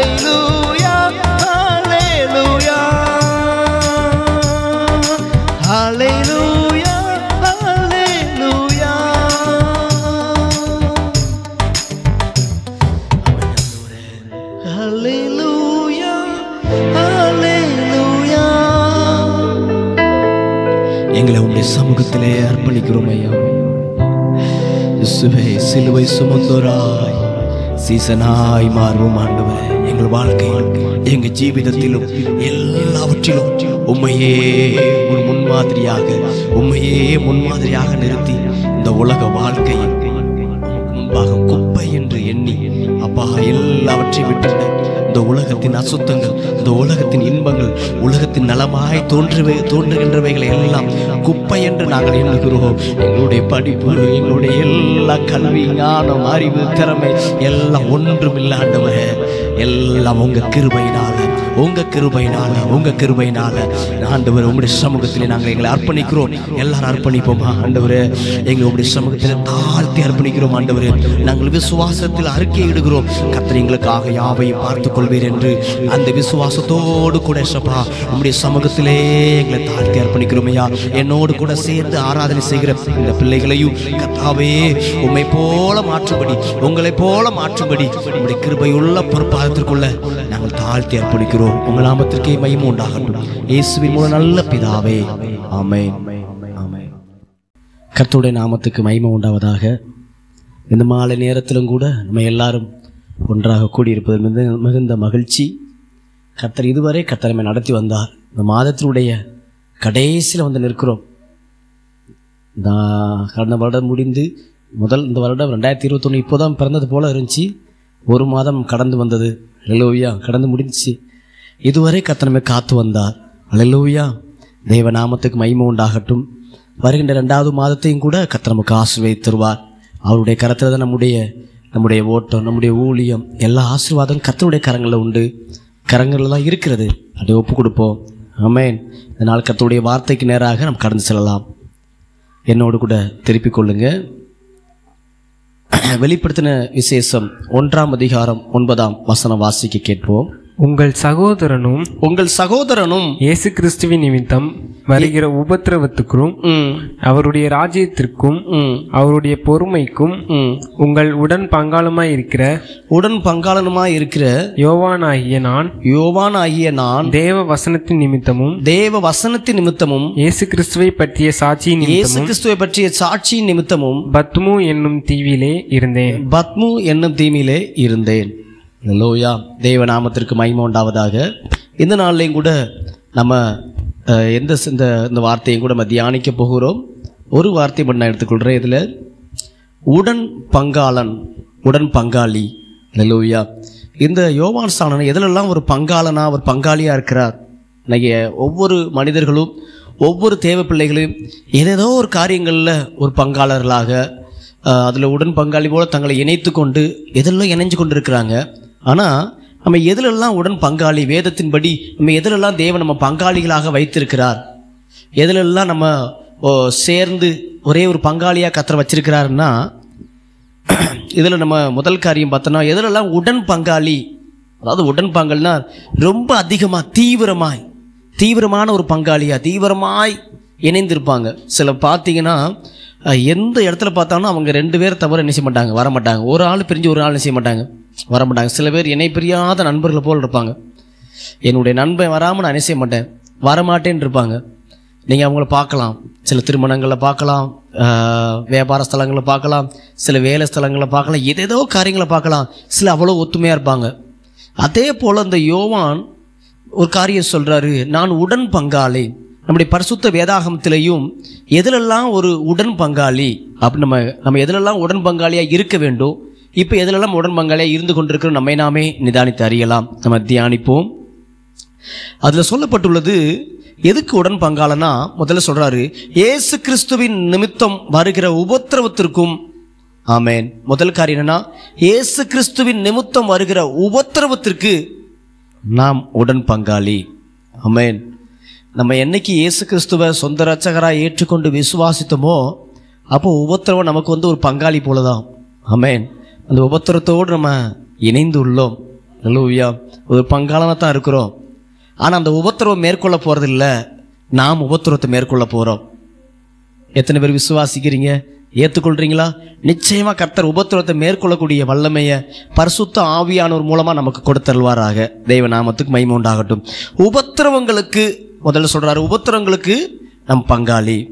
ஹalleluya ஹalleluya அர்ப்பணிக்கிறோம் ஐயா இயேசுவே சிலுவை சுமந்தோராய் சீசனாய் மாறுவோம் ஆண்டவரே எங்கள் வாழ்க்கையிலும் எங்கள் ஜீவிதத்திலும் எல்லாவற்றிலும் உண்மையே ஒரு முன்மாதிரியாக உண்மையே முன்மாதிரியாக நிறுத்தி இந்த உலக வாழ்க்கையை உமக்கு முன்பாக குப்பை என்று எண்ணி அப்பா எல்லாவற்றையும் விட்டுவிட இந்த உலகத்தின் அசுத்தங்கள் இந்த உலகத்தின் இன்பங்கள் உலகத்தின் நலமாய் தோன்றுவே தோன்றுகின்றவைகளை எல்லாம் குப்பை என்று நாங்கள் எண்ணுகிறோம் எங்களுடைய படிப்பு எங்களுடைய எல்லா கல்வி ஞானம் அறிவு திறமை எல்லாம் ஒன்றும் இல்லாண்டவரே எல்லாம் உங்க கிருபையினால உங்க கிருபையினால உங்க கிருபையினால ஆண்டவர் உங்களுடைய சமூகத்திலே நாங்கள் எங்களை அர்ப்பணிக்கிறோம் எல்லாரும் அர்ப்பணிப்போமா ஆண்டவரே எங்க உங்களுடைய சமூகத்தில் தாழ்த்தி அர்ப்பணிக்கிறோம் ஆண்டவரே நாங்கள் விசுவாசத்தில் அறிக்கை இடுகிறோம் கர்த்தர் எங்களுக்காக யாவையும் பார்த்துக் கொள்வீர் என்று அந்த விசுவாசத்தோடு கூட சப்பா உங்களுடைய சமூகத்திலே எங்களை தாழ்த்தி அர்ப்பணிக்கிறோம் ஐயா என்னோடு கூட சேர்ந்து ஆராதனை செய்கிற இந்த பிள்ளைகளையும் கர்த்தாவே உம்மை போல மாற்றும்படி உங்களை போல மாற்றும்படி உங்களுடைய கிருபையுள்ள பொறுப்பாதத்திற்குள்ள நாங்கள் தாழ்த்தி அர்ப்பணிக்கிறோம் உங்கள் நாமத்திற்கே மகிமை உண்டாகட்டும் இயேசுவின் மூலம் நல்ல பிதாவே ஆமென் ஆமென் கர்த்தருடைய நாமத்துக்கு மகிமை உண்டாவதாக இந்த மாலை நேரத்திலும் கூட நம்ம எல்லாரும் ஒன்றாக கூடியிருப்பது மிகுந்த மிகுந்த மகிழ்ச்சி கர்த்தர் இதுவரை கர்த்தர் நம்மை நடத்தி வந்தார் இந்த மாதத்தினுடைய கடைசியில் வந்து நிற்கிறோம் நான் கடந்த வருடம் முடிந்து முதல் இந்த வருடம் ரெண்டாயிரத்தி இருபத்தொன்று இப்போ தான் பிறந்தது போல் இருந்துச்சு ஒரு மாதம் கடந்து வந்தது அலலோவியா கடந்து முடிஞ்சிச்சு இதுவரை கத்தனமே காத்து வந்தார் அலலோவியா தெய்வ நாமத்துக்கு மகிமை உண்டாகட்டும் வருகின்ற ரெண்டாவது மாதத்தையும் கூட கத்த நமக்கு ஆசீர்வதி தருவார் அவருடைய கரத்தில் தான் நம்முடைய நம்முடைய ஓட்டம் நம்முடைய ஊழியம் எல்லா ஆசீர்வாதம் கத்தருடைய கரங்களில் உண்டு கரங்களில் தான் இருக்கிறது அதை ஒப்பு கொடுப்போம் ஆமென் இதனால் கத்தருடைய வார்த்தைக்கு நேராக நாம் கடந்து செல்லலாம் என்னோடு கூட திருப்பிக் கொள்ளுங்க வெளிப்படுத்தின விசேஷம் ஒன்றாம் அதிகாரம் ஒன்பதாம் வசனம் வாசிக்க கேட்போம் உங்கள் சகோதரனும் உங்கள் சகோதரனும் இயேசு கிறிஸ்துவின் நிமித்தம் வருகிற உபத்திரவத்துக்கும் ம், அவருடைய ராஜ்யத்திற்கும் ம், அவருடைய பொறுமைக்கும் ம், உங்கள் உடன் பங்காளமாய் இருக்கிற உடன் பங்காளனுமாய் இருக்கிற யோவானாகிய நான் யோவான் ஆகிய நான் தேவ வசனத்தின் நிமித்தமும் தேவ வசனத்தின் நிமித்தமும் இயேசு கிறிஸ்துவை பற்றிய சாட்சியின் இயேசு நிமித்தமும் கிறிஸ்துவை பற்றிய சாட்சியின் நிமித்தமும் பத்மு என்னும் தீவிலே இருந்தேன் பத்மு என்னும் தீமிலே இருந்தேன் லோயா தேவ நாமத்திற்கு மகிமை உண்டாவதாக இந்த நாள்லையும் கூட நம்ம அஹ், எந்த ஸ்- இந்த இந்த வார்த்தையும் கூட நம்ம தியானிக்க போகிறோம் ஒரு வார்த்தை மட்டும் நான் எடுத்துக்கொள்கிறேன் இதில் உடன் பங்காளன் உடன் பங்காளி லோயா இந்த யோவான் சாணன் எதிலெல்லாம் ஒரு பங்காளனா ஒரு பங்காளியாக இருக்கிறார் இன்னைக்கு ஒவ்வொரு மனிதர்களும் ஒவ்வொரு தேவ பிள்ளைகளையும் ஏதேதோ ஒரு காரியங்களில் ஒரு பங்காளர்களாக அதில் உடன் பங்காளி போல தங்களை இணைத்து கொண்டு எதெல்லாம் இணைஞ்சு கொண்டு இருக்கிறாங்க ஆனால் நம்ம எதிலெல்லாம் உடன் பங்காளி வேதத்தின்படி நம்ம எதிலெல்லாம் தேவன் நம்ம பங்காளிகளாக வைத்திருக்கிறார் எதிலெல்லாம் நம்ம ஓ, சேர்ந்து ஒரே ஒரு பங்காளியாக கத்தரை வச்சிருக்கிறாருன்னா இதில் நம்ம முதல் காரியம் பார்த்தோன்னா எதிலெல்லாம் உடன் பங்காளி அதாவது உடன் பங்காளினா ரொம்ப அதிகமாக தீவிரமாய் தீவிரமான ஒரு பங்காளியா தீவிரமாய் இணைந்திருப்பாங்க சில பார்த்தீங்கன்னா அஹ், எந்த இடத்துல பார்த்தாலும் அவங்க ரெண்டு பேர் தவிர என்ன செய்ய மாட்டாங்க வர மாட்டாங்க ஒரு ஆள் பிரிஞ்சு ஒரு ஆள் என்ன செய்ய மாட்டாங்க வர மாட்டாங்க சில பேர் இணை பிரியாத நண்பர்களை போல் இருப்பாங்க என்னுடைய நண்பன் வராமல் நான் என்ன செய்ய மாட்டேன் வரமாட்டேன்னு இருப்பாங்க நீங்கள் அவங்கள பார்க்கலாம் சில திருமணங்களில் பார்க்கலாம் ஆஹ், வியாபார ஸ்தலங்களில் பார்க்கலாம் சில வேலை ஸ்தலங்களில் பார்க்கலாம் ஏதேதோ காரியங்களை பார்க்கலாம் சில அவ்வளோ ஒத்துமையாக இருப்பாங்க அதே போல் இந்த யோவான் ஒரு காரியம் சொல்கிறாரு நான் உடன் பங்காளி நம்முடைய பரிசுத்த வேதாகமத்திலையும் எதிலெல்லாம் ஒரு உடன் பங்காளி அப்படி நம்ம நம்ம எதிலெல்லாம் உடன் பங்காளியாக இருக்க வேண்டும் இப்போ எதிலெல்லாம் உடன் பங்காளியாக இருந்து கொண்டிருக்கிறோம் நம்மை நாமே நிதானித்து அறியலாம் நம்ம தியானிப்போம் அதில் சொல்லப்பட்டுள்ளது எதுக்கு உடன் பங்காளனா முதல்ல சொல்றாரு இயேசு கிறிஸ்துவின் நிமித்தம் வருகிற உபத்திரவத்திற்கும் ஆமென் முதல் காரியம் என்னன்னா இயேசு கிறிஸ்துவின் நிமித்தம் வருகிற உபத்திரவத்திற்கு நாம் உடன் பங்காளி ஆமென் நம்ம என்னைக்கு இயேசு கிறிஸ்துவை சொந்த ரட்சகராக ஏற்றுக்கொண்டு விசுவாசித்தோமோ அப்போ உபத்திரவம் நமக்கு வந்து ஒரு பங்காளி போல தான் ஆமென் அந்த உபத்திரத்தோடு நம்ம இணைந்து உள்ளோம் நல்லூயா ஒரு பங்காளனாக தான் இருக்கிறோம் ஆனால் அந்த உபத்திரவம் மேற்கொள்ள போகிறதில்ல நாம் உபத்திரவத்தை மேற்கொள்ள போகிறோம் எத்தனை பேர் விசுவாசிக்கிறீங்க ஏற்றுக்கொள்றீங்களா நிச்சயமா கர்த்தர் உபத்திரவத்தை மேற்கொள்ளக்கூடிய வல்லமையை பரிசுத்த ஆவியானவர் மூலமா நமக்கு கொடுத்தருள்வாராக தெய்வ நாமத்துக்கு மகிமை உண்டாகட்டும் உபத்திரவங்களுக்கு முதல்ல சொல்றாரு உபத்திரவங்களுக்கு நம் பங்காளி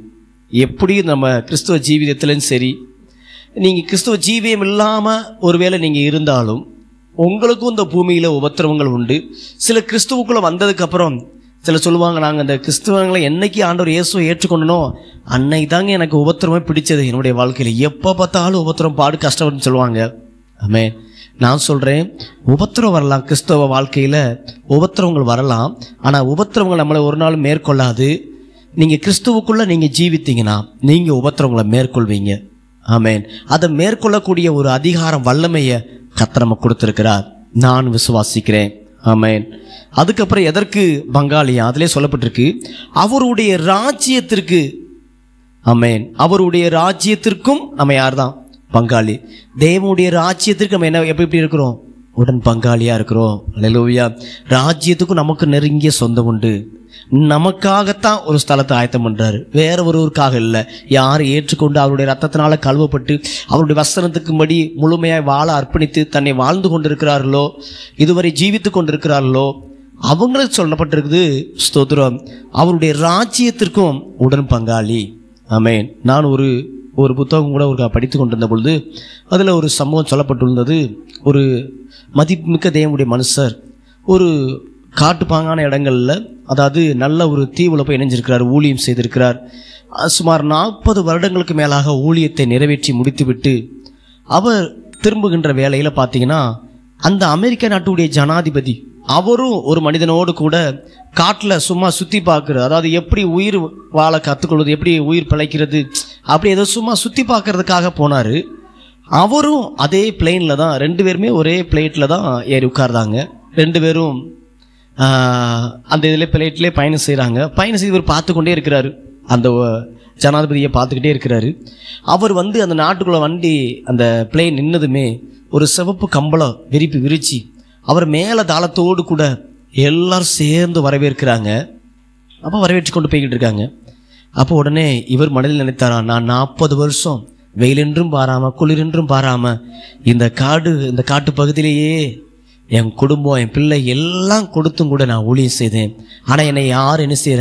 எப்படி நம்ம கிறிஸ்துவ ஜீவிதத்திலும் சரி நீங்கள் கிறிஸ்துவ ஜீவியம் இல்லாமல் ஒருவேளை நீங்கள் இருந்தாலும் உங்களுக்கும் இந்த பூமியில் உபத்திரவங்கள் உண்டு சில கிறிஸ்துவுக்குள்ளே வந்ததுக்கப்புறம் சில சொல்லுவாங்க நாங்கள் இந்த கிறிஸ்துவங்களை என்னைக்கு ஆண்டவர் இயேசுவை ஏற்றுக்கொண்டனோ அன்னைக்கு தாங்க எனக்கு உபத்திரமே பிடிச்சது என்னுடைய வாழ்க்கையில் எப்போ பார்த்தாலும் உபத்திரம் பாடு கஷ்டம்னு சொல்லுவாங்க ஆமே நான் சொல்கிறேன் உபத்திரம் வரலாம் கிறிஸ்தவ வாழ்க்கையில் உபத்திரவங்கள் வரலாம் ஆனால் உபத்திரவங்கள் நம்மளை ஒரு நாள் மேற்கொள்ளாது நீங்கள் கிறிஸ்துவுக்குள்ளே நீங்கள் ஜீவித்தீங்கன்னா நீங்கள் உபத்திரவங்களை மேற்கொள்வீங்க ஆமேன் அதை மேற்கொள்ளக்கூடிய ஒரு அதிகாரம் வல்லமையை கத்த நம்ம கொடுத்துருக்கிறார் நான் விசுவாசிக்கிறேன் ஆமேன் அதுக்கப்புறம் எதற்கு பங்காளியா அதிலே சொல்லப்பட்டிருக்கு அவருடைய ராஜ்யத்திற்கு ஆமேன் அவருடைய ராஜ்யத்திற்கும் நம்ம யார் தான் பங்காளி தேவனுடைய ராஜ்யத்திற்கு நம்ம என்ன எப்படி எப்படி இருக்கிறோம் உடன் பங்காளியா இருக்கிறோம் அல்லேலூயா ராஜ்யத்துக்கும் நமக்கு நெருங்கிய சொந்தம் உண்டு நமக்காகத்தான் ஒரு ஸ்தலத்தை ஆயத்தம் பண்றாரு வேற ஒருவருக்காக இல்லை யார் ஏற்றுக்கொண்டு அவருடைய ரத்தத்தினால கழுவப்பட்டு அவருடைய வசனத்துக்கும்படி முழுமையாய் வாழ அர்ப்பணித்து தன்னை வாழ்ந்து கொண்டிருக்கிறார்களோ இதுவரை ஜீவித்து கொண்டிருக்கிறார்களோ அவங்களுக்கு சொல்லப்பட்டிருக்குது ஸ்தோத்திரம் அவருடைய ராஜ்யத்திற்கும் உடன் பங்காளி ஆமென் நான் ஒரு ஒரு புத்தகம் கூட ஒரு படித்து கொண்டிருந்த பொழுது அதில் ஒரு சம்பவம் சொல்லப்பட்டுள்ளது ஒரு மதிப்புமிக்க தேவனுடைய மனுஷர் ஒரு காட்டுப்பாங்கான இடங்களில் அதாவது நல்ல ஒரு தீவில் போய் இணைஞ்சிருக்கிறார் ஊழியம் செய்திருக்கிறார் அஹ் சுமார் நாற்பது வருடங்களுக்கு மேலாக ஊழியத்தை நிறைவேற்றி முடித்துவிட்டு அவர் திரும்புகின்ற வேலையில் பார்த்தீங்கன்னா அந்த அமெரிக்க நாட்டுடைய ஜனாதிபதி அவரும் ஒரு மனிதனோடு கூட காட்டில் சும்மா சுற்றி பார்க்குறது அதாவது எப்படி உயிர் வாழ கற்றுக்கொள்வது எப்படி உயிர் பிழைக்கிறது அப்படி ஏதோ சும்மா சுற்றி பார்க்கறதுக்காக போனார் அவரும் அதே பிளெயினில் தான் ரெண்டு பேருமே ஒரே பிளேட்டில் தான் ஏறி உட்கார்ந்தாங்க ரெண்டு பேரும் ஆஹ், அந்த இதில் பிளேட்லேயே பயணம் செய்கிறாங்க பயணம் செய்து இவர் பார்த்து கொண்டே இருக்கிறாரு அந்த ஒ- ஜனாதிபதியை பார்த்துக்கிட்டே இருக்கிறாரு அவர் வந்து அந்த நாட்டுக்குள்ளே வண்டி அந்த பிளேன் நின்னதுமே ஒரு சிவப்பு கம்பளம் விரிப்பு விரிச்சு அவர் மேலே தாளத்தோடு கூட எல்லாரும் சேர்ந்து வரவேற்கிறாங்க அப்போ வரவேற்று கொண்டு போய்கிட்டு இருக்காங்க அப்போ உடனே இவர் மனதில் நினைத்தாரா நான் நாற்பது வருஷம் வெயிலென்றும் பாராம குளிரென்றும் பாராம இந்த காடு இந்த காட்டு பகுதியிலேயே என் குடும்பம் என் பிள்ளை எல்லாம் கொடுத்தும் கூட நான் ஊழியம் செய்தேன் ஆனால் என்னை யார் என்ன செய்யற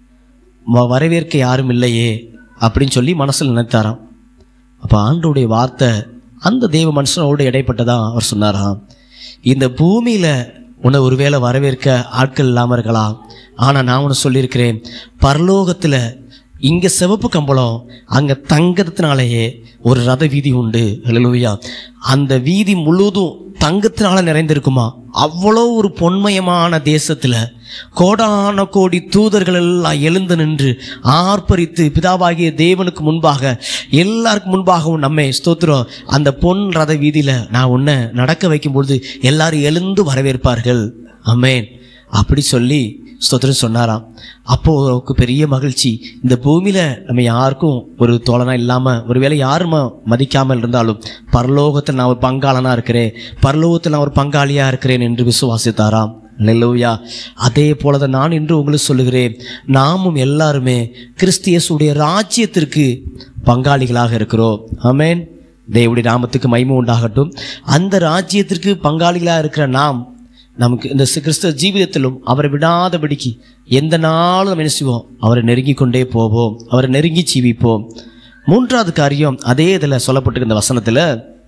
வ- வரவேற்க யாரும் இல்லையே அப்படின்னு சொல்லி மனசில் நினைத்தாராம் அப்போ ஆண்டோடைய வார்த்தை அந்த தெய்வ மனுஷனோடு இடைப்பட்டதா அவர் சொன்னாராம் இந்த பூமியில் உன்னை ஒருவேளை வரவேற்க ஆட்கள் இல்லாமல் இருக்கலாம் ஆனால் நான் ஒன்று சொல்லியிருக்கிறேன் பரலோகத்தில் இங்கே சிவப்பு கம்பளம் அங்கே தங்கத்தினாலேயே ஒரு ரத வீதி உண்டு ஹalleluya அந்த வீதி முழுவதும் தங்கத்தினால நிறைந்திருக்குமா அவ்வளோ ஒரு பொன்மயமான தேசத்தில் கோடான கோடி தூதர்கள் எல்லாம் எழுந்து நின்று ஆர்ப்பரித்து பிதாவாகிய தேவனுக்கு முன்பாக எல்லாருக்கும் முன்பாகவும் நம்மை ஸ்தோத்திரம் அந்த பொன் ரத வீதியில் நான் உன்னை நடக்க வைக்கும் பொழுது எல்லாரும் எழுந்து வரவேற்பார்கள் அமேன் அப்படி சொல்லி ஸ்தோத்திரம் சொன்னாராம் அப்போ அவருக்கு பெரிய மகிழ்ச்சி இந்த பூமியில நம்ம யாருக்கும் ஒரு தோழனா இல்லாம ஒருவேளை யாரும் மதிக்காமல் இருந்தாலும் பரலோகத்தில் நான் ஒரு பங்காளனா இருக்கிறேன் பரலோகத்தில் நான் ஒரு பங்காளியா இருக்கிறேன் என்று விசுவாசித்தாராம் அல்லேலூயா அதே போலதான் நான் இன்று உங்களுக்கு சொல்லுகிறேன் நாமும் எல்லாருமே கிறிஸ்தியஸுடைய ராஜ்யத்திற்கு பங்காளிகளாக இருக்கிறோம் ஆமென் தேவனுடைய நாமத்துக்கு மகிமை உண்டாகட்டும் அந்த ராஜ்யத்திற்கு பங்காளிகளாக இருக்கிற நாம் நமக்கு இந்த சி- கிறிஸ்தவ ஜீவிதத்திலும் அவரை விடாதபடிக்கு எந்த நாளும் நம்ம என்ன செய்வோம் அவரை நெருங்கி கொண்டே போவோம் அவரை நெருங்கி ஜீவிப்போம் மூன்றாவது காரியம் அதே இதில் சொல்லப்பட்டிருக்க இந்த வசனத்தில்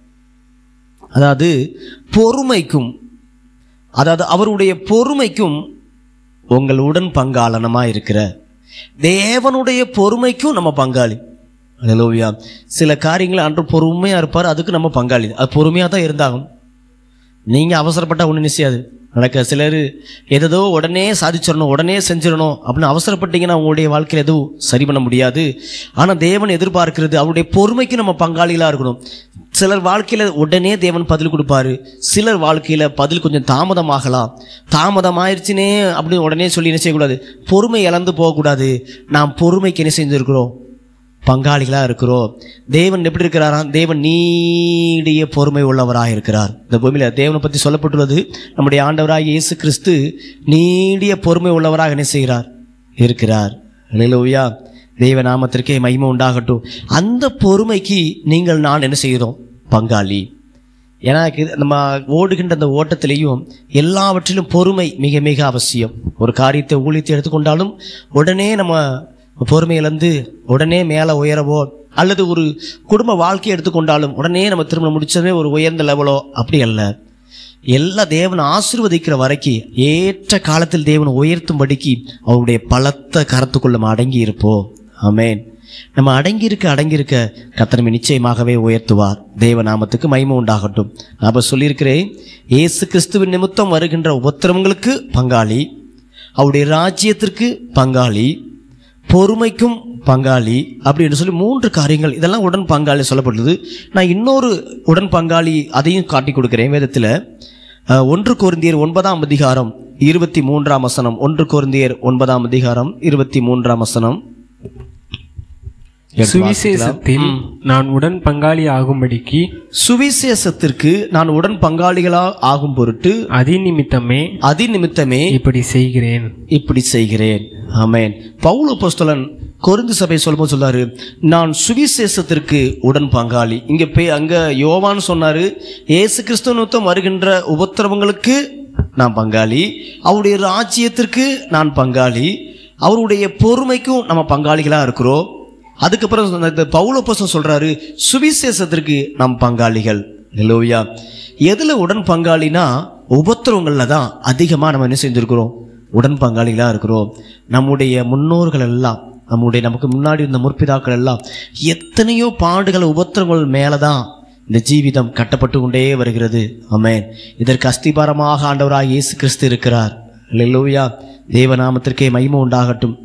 அதாவது பொறுமைக்கும் அதாவது அவருடைய பொறுமைக்கும் உங்கள் உடன் பங்காளனமாக இருக்கிற தேவனுடைய பொறுமைக்கும் நம்ம பங்காளி அல்லேலூயா சில காரியங்கள் அன்று பொறுமையாக இருப்பார் அதுக்கு நம்ம பங்காளி அது பொறுமையாக தான் இருந்தாகும் நீங்கள் அவசரப்பட்டால் ஒன்றும் நிச்சயாது நடக்க சிலர் எதோ உடனே சாதிச்சிடணும் உடனே செஞ்சிடணும் அப்படின்னு அவசரப்பட்டீங்கன்னா உங்களுடைய வாழ்க்கையில் எதுவும் சரி பண்ண முடியாது ஆனால் தேவன் எதிர்பார்க்கிறது அவருடைய பொறுமைக்கு நம்ம பங்காளிகளாக இருக்கணும் சிலர் வாழ்க்கையில் உடனே தேவன் பதில் கொடுப்பாரு சிலர் வாழ்க்கையில் பதில் கொஞ்சம் தாமதமாகலாம் தாமதம் ஆயிடுச்சுனே அப்படின்னு உடனே சொல்லி என்ன செய்யக்கூடாது பொறுமை இழந்து போகக்கூடாது நாம் பொறுமைக்கு என்ன செஞ்சுருக்கிறோம் பங்காளிகளாக இருக்கிறோம் தேவன் எப்படி இருக்கிறாராம் தேவன் நீடிய பொறுமை உள்ளவராக இருக்கிறார் இந்த பூமியில் தேவனை பற்றி சொல்லப்பட்டுள்ளது நம்முடைய ஆண்டவராக இயேசு கிறிஸ்து நீடிய பொறுமை உள்ளவராக என்ன செய்கிறார் இருக்கிறார் அல்லேலூயா தெய்வ நாமத்திற்கே மகிமை உண்டாகட்டும் அந்த பொறுமைக்கு நீங்கள் நான் என்ன செய்கிறோம் பங்காளி ஏன்னா இது- நம்ம ஓடுகின்ற அந்த ஓட்டத்திலையும் எல்லாவற்றிலும் பொறுமை மிக மிக அவசியம் ஒரு காரியத்தை ஊழியத்தை எடுத்துக்கொண்டாலும் உடனே நம்ம பொறுமையிலேருந்து உடனே மேலே உயரவோ அல்லது ஒரு குடும்ப வாழ்க்கையை எடுத்துக்கொண்டாலும் உடனே நம்ம திருமணம் முடிச்சதே ஒரு உயர்ந்த லெவலோ அப்படி அல்ல எல்லா தேவன் ஆசீர்வதிக்கிற வரைக்கும் ஏற்ற காலத்தில் தேவன் உயர்த்தும்படிக்கு அவருடைய பலத்த கரத்துக்குள்ள நம்ம அடங்கி இருப்போம் ஆமென் நம்ம அடங்கியிருக்க அடங்கியிருக்க கத்தனமை நிச்சயமாகவே உயர்த்துவார் தேவ நாமத்துக்கு மகிமை உண்டாகட்டும் நான் சொல்லியிருக்கிறேன் இயேசு கிறிஸ்துவின் நிமித்தம் வருகின்ற உபத்திரவங்களுக்கு பங்காளி அவருடைய ராஜ்யத்திற்கு பங்காளி பொறுமைக்கும் பங்காளி அப்படின்னு சொல்லி மூன்று காரியங்கள் இதெல்லாம் உடன் பங்காளி சொல்லப்படுது நான் இன்னொரு உடன் பங்காளி அதையும் காட்டி கொடுக்கிறேன் வேதத்தில் அஹ், ஒன்று கோரிந்தியர் ஒன்பதாம் அதிகாரம் இருபத்தி மூன்றாம் வசனம் ஒன்று கோரிந்தியர் ஒன்பதாம் அதிகாரம் இருபத்தி மூன்றாம் வசனம் எடுத்து வாசிக்கலாம். சுவிசேஷத்தில் நான் உடன் பங்காளி ஆகும்படிக்கு சுவிசேஷத்திற்கு நான் உடன் பங்காளிகளா ஆகும் பொருட்டு அதிநிமித்தமே அதிநிமித்தமே இப்படி செய்கிறேன் இப்படி செய்கிறேன் ஆமென் பவுல் அப்போஸ்தலன் கொரிந்து சபை சொல்லும்போது சொல்லாரு நான் சுவிசேஷத்திற்கு உடன் பங்காளி இங்க போய் அங்க யோவான் சொன்னாரு இயேசு கிறிஸ்துவனுத்தம் வருகின்ற உபத்திரவங்களுக்கு நான் பங்காளி அவருடைய ராஜ்யத்திற்கு நான் பங்காளி அவருடைய பொறுமைக்கும் நம்ம பங்காளிகளா இருக்கிறோம் அதுக்கப்புறம் சொன்ன- இந்த பவுல் அப்போஸ்தலன் சொல்றாரு சுவிசேஷத்திற்கு நாம் பங்காளிகள் ஹalleluya எதுல உடன் பங்காளினா உபத்திரவங்கள்ல தான் அதிகமா நம்ம என்ன செஞ்சிருக்கிறோம் உடன் பங்காளிகளா இருக்கிறோம் நம்முடைய முன்னோர்கள் எல்லாம் நம்முடைய நமக்கு முன்னாடி இருந்த முற்பிதாக்கள் எல்லாம் எத்தனையோ பாடுகள் உபத்திரங்கள் மேலதான் இந்த ஜீவிதம் கட்டப்பட்டு கொண்டே வருகிறது ஆமென் இதற்கு அஸ்திபாரமாக ஆண்டவராக இயேசு கிறிஸ்து இருக்கிறார் அல்லேலூயா தேவநாமத்திற்கே மகிமை உண்டாகட்டும்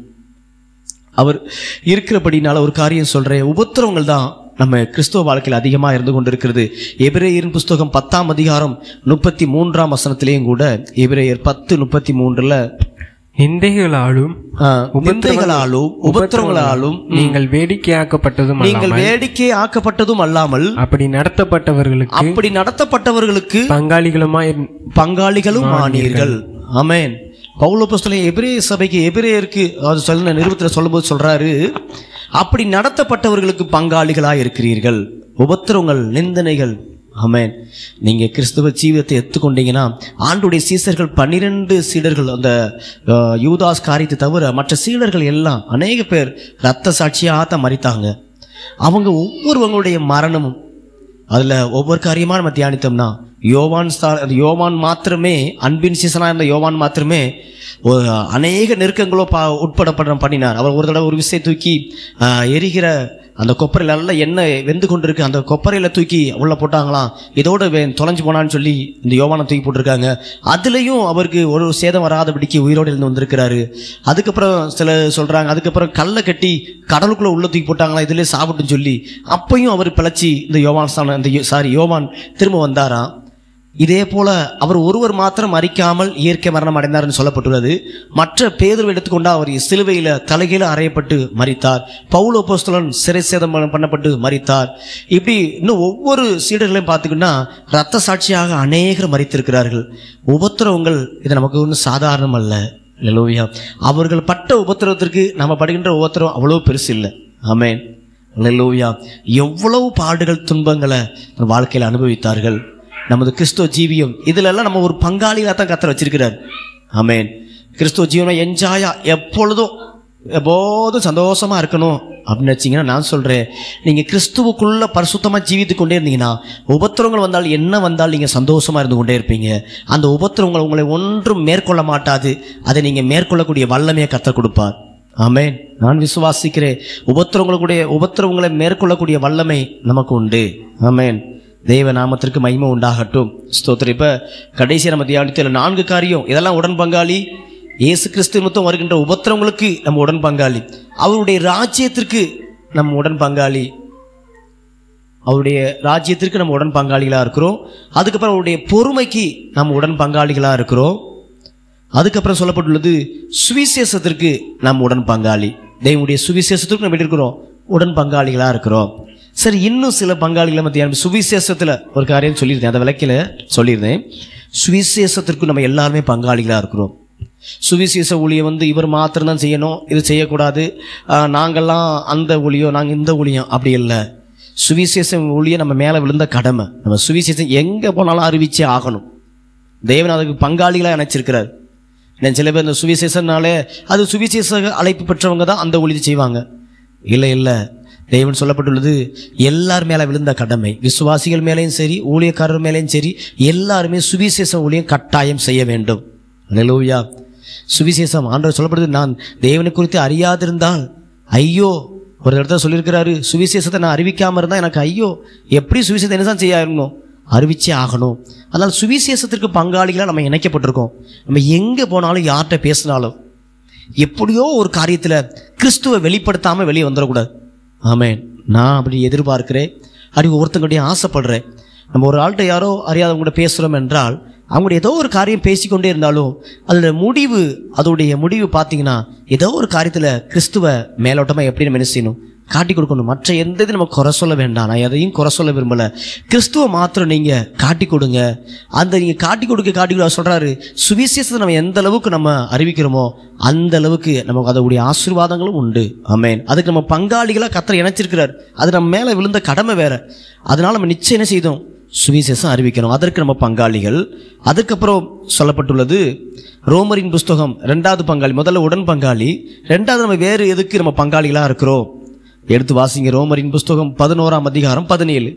அவர் இருக்கிறபடினால ஒரு காரியம் சொல்றேன் உபத்திரவங்கள் தான் நம்ம கிறிஸ்துவ வாழ்க்கையில் அதிகமாக இருந்து கொண்டிருக்கிறது எபிரேயரின் புஸ்தகம் பத்தாம் அதிகாரம் முப்பத்தி மூன்றாம் வசனத்திலேயும் கூட எபிரேயர் பத்து முப்பத்தி மூன்றுல நிந்தைகளாலும் நிந்தைகளாலும் உபத்திரவங்களாலும் நீங்கள் வேடிக்கையாக்கப்பட்டதும் நீங்கள் வேடிக்கை ஆக்கப்பட்டதும் அல்லாமல் அப்படி நடத்தப்பட்டவர்களுக்கு அப்படி நடத்தப்பட்டவர்களுக்கு பங்காளிகளுமாய் பங்காளிகளும் ஆனீர்கள் ஆமென் பவுலோபஸ்தலம் எபிரேய சபைக்கு எபிரேயருக்கு அது சொல்ல நிருபத்தில் சொல்லும்போது சொல்றாரு அப்படி நடத்தப்பட்டவர்களுக்கு பங்காளிகளாக இருக்கிறீர்கள் உபத்திரவங்கள் நிந்தனைகள் ஆமென் நீங்க கிறிஸ்துவ ஜீவிதத்தை எடுத்துக்கொண்டீங்கன்னா ஆண்டுடைய சீசர்கள் பன்னிரெண்டு சீடர்கள் அந்த அஹ், யூதாஸ் காரியத்தை தவிர மற்ற சீடர்கள் எல்லாம் அநேக பேர் ரத்த சாட்சியாக தான் மறித்தாங்க அவங்க ஒவ்வொருவங்களுடைய மரணமும் அதில் ஒவ்வொரு காரியமாக நம்ம தியானித்தோம்னா யோவான் ஸ்தா அந்த யோவான் மாத்திரமே அன்பின் சீசனாக இருந்த யோவான் மாத்திரமே ஒரு அநேக நெருக்கங்களோ பா உட்பட பண்ணினார் அவர் ஒரு தடவை ஒரு விஷயம் தூக்கி ஆஹ், எரிகிற அந்த கொப்பரையில் எல்லாம் எண்ணெய் வெந்து கொண்டிருக்கு அந்த கொப்பரையில் தூக்கி உள்ள போட்டாங்களாம் இதோட வே- தொலைஞ்சு போனான்னு சொல்லி இந்த யோவானை தூக்கி போட்டிருக்காங்க அதுலேயும் அவருக்கு ஒரு சேதம் வராதபடிக்கு உயிரோடு இருந்து வந்திருக்கிறாரு அதுக்கப்புறம் சில சொல்கிறாங்க அதுக்கப்புறம் கல்லை கட்டி கடலுக்குள்ளே உள்ள தூக்கி போட்டாங்களா இதிலே சாப்பிட்டுன்னு சொல்லி அப்பையும் அவர் பிழைச்சி இந்த யோவான் ஸ்தானம் இந்த சாரி யோவான் திரும்ப வந்தாராம் இதே போல அவர் ஒருவர் மாத்திரம் மறிக்காமல் இயற்கை மரணம் அடைந்தார்னு சொல்லப்பட்டுள்ளது மற்ற பேதர்வை எடுத்துக்கொண்டா அவர் சிலுவையில தலைகீழ அறையப்பட்டு மறித்தார் பவுல் அப்போஸ்தலன் சிறை சேதம் பண்ண- பண்ணப்பட்டு மறித்தார் இப்படி இன்னும் ஒவ்வொரு சீடர்களையும் பார்த்துக்கிட்டா ரத்த சாட்சியாக அநேகர் மறித்திருக்கிறார்கள் உபத்திரவங்கள் இது நமக்கு ஒன்றும் சாதாரணம் அல்ல லலோவியா அவர்கள் பட்ட உபத்திரவத்திற்கு நம்ம படுகின்ற உபத்திரவம் அவ்வளோ பெருசு இல்லை ஆமென் லலோவியா எவ்வளவு பாடுகள் துன்பங்களை தன் வாழ்க்கையில் அனுபவித்தார்கள் நமது கிறிஸ்துவ ஜீவியம் இதிலெல்லாம் நம்ம ஒரு பங்காளியாக தான் கத்தர் வச்சிருக்கிறார் ஆமென் கிறிஸ்துவ ஜீவனை என்ஜாயா எப்பொழுதும் எப்போதும் சந்தோஷமா இருக்கணும் அப்படின்னு வச்சிங்கன்னா நான் சொல்றேன் நீங்க கிறிஸ்துவுக்குள்ள பரிசுத்தமா ஜீவித்து கொண்டே இருந்தீங்கன்னா உபத்திரவங்கள் வந்தால் என்ன வந்தால் நீங்க சந்தோஷமா இருந்து கொண்டே இருப்பீங்க அந்த உபத்திரவங்கள் உங்களை ஒன்றும் மேற்கொள்ள மாட்டாது அதை நீங்க மேற்கொள்ளக்கூடிய வல்லமையை கத்தர் கொடுப்பார் ஆமென் நான் விசுவாசிக்கிறேன் உபத்திரவங்களுடைய உபத்திரவங்களை மேற்கொள்ளக்கூடிய வல்லமை நமக்கு உண்டு ஆமென் தெய்வ நாமத்திற்கு மகிமை உண்டாகட்டும் ஸ்தோத்திரம் இப்ப கடைசி நம்ம தியானித்தில் நான்கு காரியம் இதெல்லாம் உடன் பங்காளி இயேசு கிறிஸ்து மொத்தம் வருகின்ற உபத்திரவங்களுக்கு நம்ம உடன் பங்காளி அவருடைய ராஜ்யத்திற்கு நம்ம உடன் பங்காளி அவருடைய ராஜ்யத்திற்கு நம்ம உடன் பங்காளிகளாக இருக்கிறோம் அதுக்கப்புறம் அவருடைய பொறுமைக்கு நம்ம உடன் பங்காளிகளாக இருக்கிறோம் அதுக்கப்புறம் சொல்லப்பட்டுள்ளது சுவிசேஷத்திற்கு நம்ம உடன் பங்காளி தெய்வனுடைய சுவிசேஷத்திற்கு நம்ம எப்படி இருக்கிறோம் உடன் பங்காளிகளாக இருக்கிறோம் சரி இன்னும் சில பங்காளிகளை நம்ம தியானம் சுவிசேஷத்தில் ஒரு காரியம் சொல்லியிருந்தேன் அந்த விளக்கில் சொல்லியிருந்தேன் சுவிசேஷத்திற்கு நம்ம எல்லாருமே பங்காளிகளாக இருக்கிறோம் சுவிசேஷ ஊழியம் வந்து இவர் மாத்திரம்தான் செய்யணும் இது செய்யக்கூடாது ஆஹ், நாங்கெல்லாம் அந்த ஊழியம் நாங்கள் இந்த ஊழியம் அப்படி இல்லை சுவிசேஷ ஊழியம் நம்ம மேலே விழுந்த கடமை நம்ம சுவிசேஷம் எங்கே போனாலும் அறிவிச்சே ஆகணும் தேவன் அதுக்கு பங்காளிகளாக நினச்சிருக்கிறார் நான் சில பேர் இந்த சுவிசேஷனாலே அது சுவிசேஷ அழைப்பு பெற்றவங்க தான் அந்த ஊழியத்தை செய்வாங்க இல்லை இல்லை தேவன் சொல்லப்பட்டுள்ளது எல்லார் மேலே விழுந்த கடமை விசுவாசிகள் மேலேயும் சரி ஊழியக்காரர் மேலேயும் சரி எல்லாருமே சுவிசேஷ ஊழியம் கட்டாயம் செய்ய வேண்டும் அல்லேலூயா சுவிசேஷம் ஆண்டவர் சொல்லப்படுது நான் தேவனை குறித்து அறியாதிருந்தால் ஐயோ ஒரு இடத்துல சொல்லியிருக்கிறாரு சுவிசேஷத்தை நான் அறிவிக்காமல் இருந்தால் எனக்கு ஐயோ எப்படி சுவிசேஷத்தை என்ன தான் செய்ய இருக்கணும் அறிவிச்சே ஆகணும் அதனால் சுவிசேஷத்திற்கு பங்காளிகளாக நம்ம இணைக்கப்பட்டிருக்கோம் நம்ம எங்கே போனாலும் யார்கிட்ட பேசினாலும் எப்படியோ ஒரு காரியத்தில் கிறிஸ்துவை வெளிப்படுத்தாமல் வெளியே வந்துடக்கூடாது ஆமென் நான் அப்படி எதிர்பார்க்கிறேன் அப்படி ஒருத்தங்கிட்டையும் ஆசைப்படுறேன் நம்ம ஒரு ஆள்கிட்ட யாரோ அறியாதவங்கள்ட்ட பேசுகிறோம் என்றால் அவங்க ஏதோ ஒரு காரியம் பேசிக்கொண்டே இருந்தாலும் அதில் முடிவு அதோடைய முடிவு பார்த்தீங்கன்னா ஏதோ ஒரு காரியத்தில் கிறிஸ்துவ மேலோட்டமாக எப்படி நம்ம என்ன செய்யணும் காட்டி கொடுக்கணும் மற்ற எந்த இதையும் நம்ம குறை சொல்ல வேண்டாம் நான் எதையும் குறை சொல்ல விரும்பலை கிறிஸ்துவ மாத்திரம் நீங்கள் காட்டி கொடுங்க அந்த நீங்கள் காட்டி கொடுக்க காட்டி கொடுக்க சொல்கிறாரு சுவிசேஷத்தை நம்ம எந்த அளவுக்கு நம்ம அறிவிக்கிறோமோ அந்த அளவுக்கு நமக்கு அதோடைய ஆசீர்வாதங்களும் உண்டு ஆமென் அதுக்கு நம்ம பங்காளிகளாக கத்தரை இணைச்சிருக்கிறார் அது நம்ம மேலே விழுந்த கடமை வேற அதனால நம்ம நிச்சயம் என்ன செய்தோம் சுவிசேஷம் அறிவிக்கணும் அதற்கு நம்ம பங்காளிகள் அதுக்கப்புறம் சொல்லப்பட்டுள்ளது ரோமரின் புஸ்தகம் ரெண்டாவது பங்காளி முதல்ல உடன் பங்காளி ரெண்டாவது நம்ம வேறு எதுக்கு நம்ம பங்காளிகளாக இருக்கிறோம் எடுத்து வாசிங்க ரோமரின் புஸ்தகம் பதினோராம் அதிகாரம் பதினேழு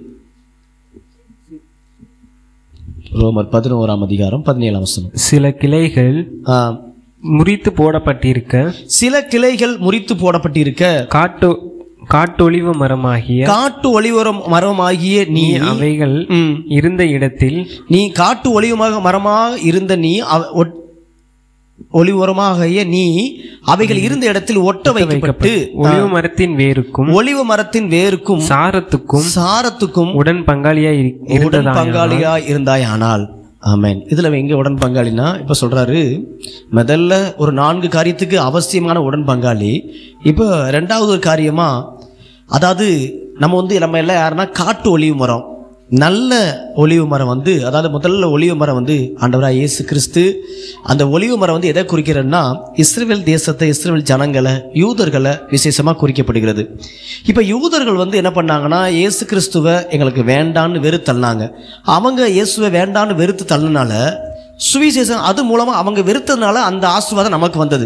ரோமர் பதினோராம் அதிகாரம் பதினேழாம் வசனம் சில கிளைகள் ஆ, முறித்து போடப்பட்டிருக்க சில கிளைகள் முறித்து போடப்பட்டிருக்க காட்டு காட்டொளிவு மரமாகிய காட்டு ஒளிவரம் மரமாகிய நீ அவைகள் ம், இருந்த இடத்தில் நீ காட்டு ஒளிவுமாக மரமாக இருந்த நீ அவ- ஒட்- ஒளிவுரமாகிய நீ அவைகள் இருந்த இடத்தில் ஒட்ட வைக்கப்பட்டு ஒளிவு மரத்தின் வேருக்கும் ஒளிவு மரத்தின் வேருக்கும் சாரத்துக்கும் சாரத்துக்கும் உடன் பங்காளியாய் இரு- உடன் இருந்ததா பங்காளியா இருந்தாயானால் ஆமென் இதுல எங்க உடன் பங்காளினா இப்ப சொல்றாரு முதல்ல ஒரு நான்கு காரியத்துக்கு அவசியமான உடன் பங்காளி இப்போ ரெண்டாவது ஒரு காரியமா அதாவது நம்ம வந்து நம்ம எல்லாம் யாருன்னா காட்டு ஒளிவு மரம் நல்ல ஒளிவு மரம் வந்து அதாவது முதல்ல ஒளிவு மரம் வந்து ஆண்டவராக இயேசு கிறிஸ்து அந்த ஒளிவு மரம் வந்து எதை குறிக்கிறன்னா இஸ்ரேல் தேசத்தை இஸ்ரேல் ஜனங்களை யூதர்களை விசேஷமாக குறிக்கப்படுகிறது இப்போ யூதர்கள் வந்து என்ன பண்ணாங்கன்னா இயேசு கிறிஸ்துவை எங்களுக்கு வேண்டான்னு வெறுத்து தள்ளினாங்க அவங்க இயேசுவை வேண்டான்னு வெறுத்து தள்ளினால சுவிசேஷம் அது மூலமாக அவங்க வெறுத்ததுனால அந்த ஆசீர்வாதம் நமக்கு வந்தது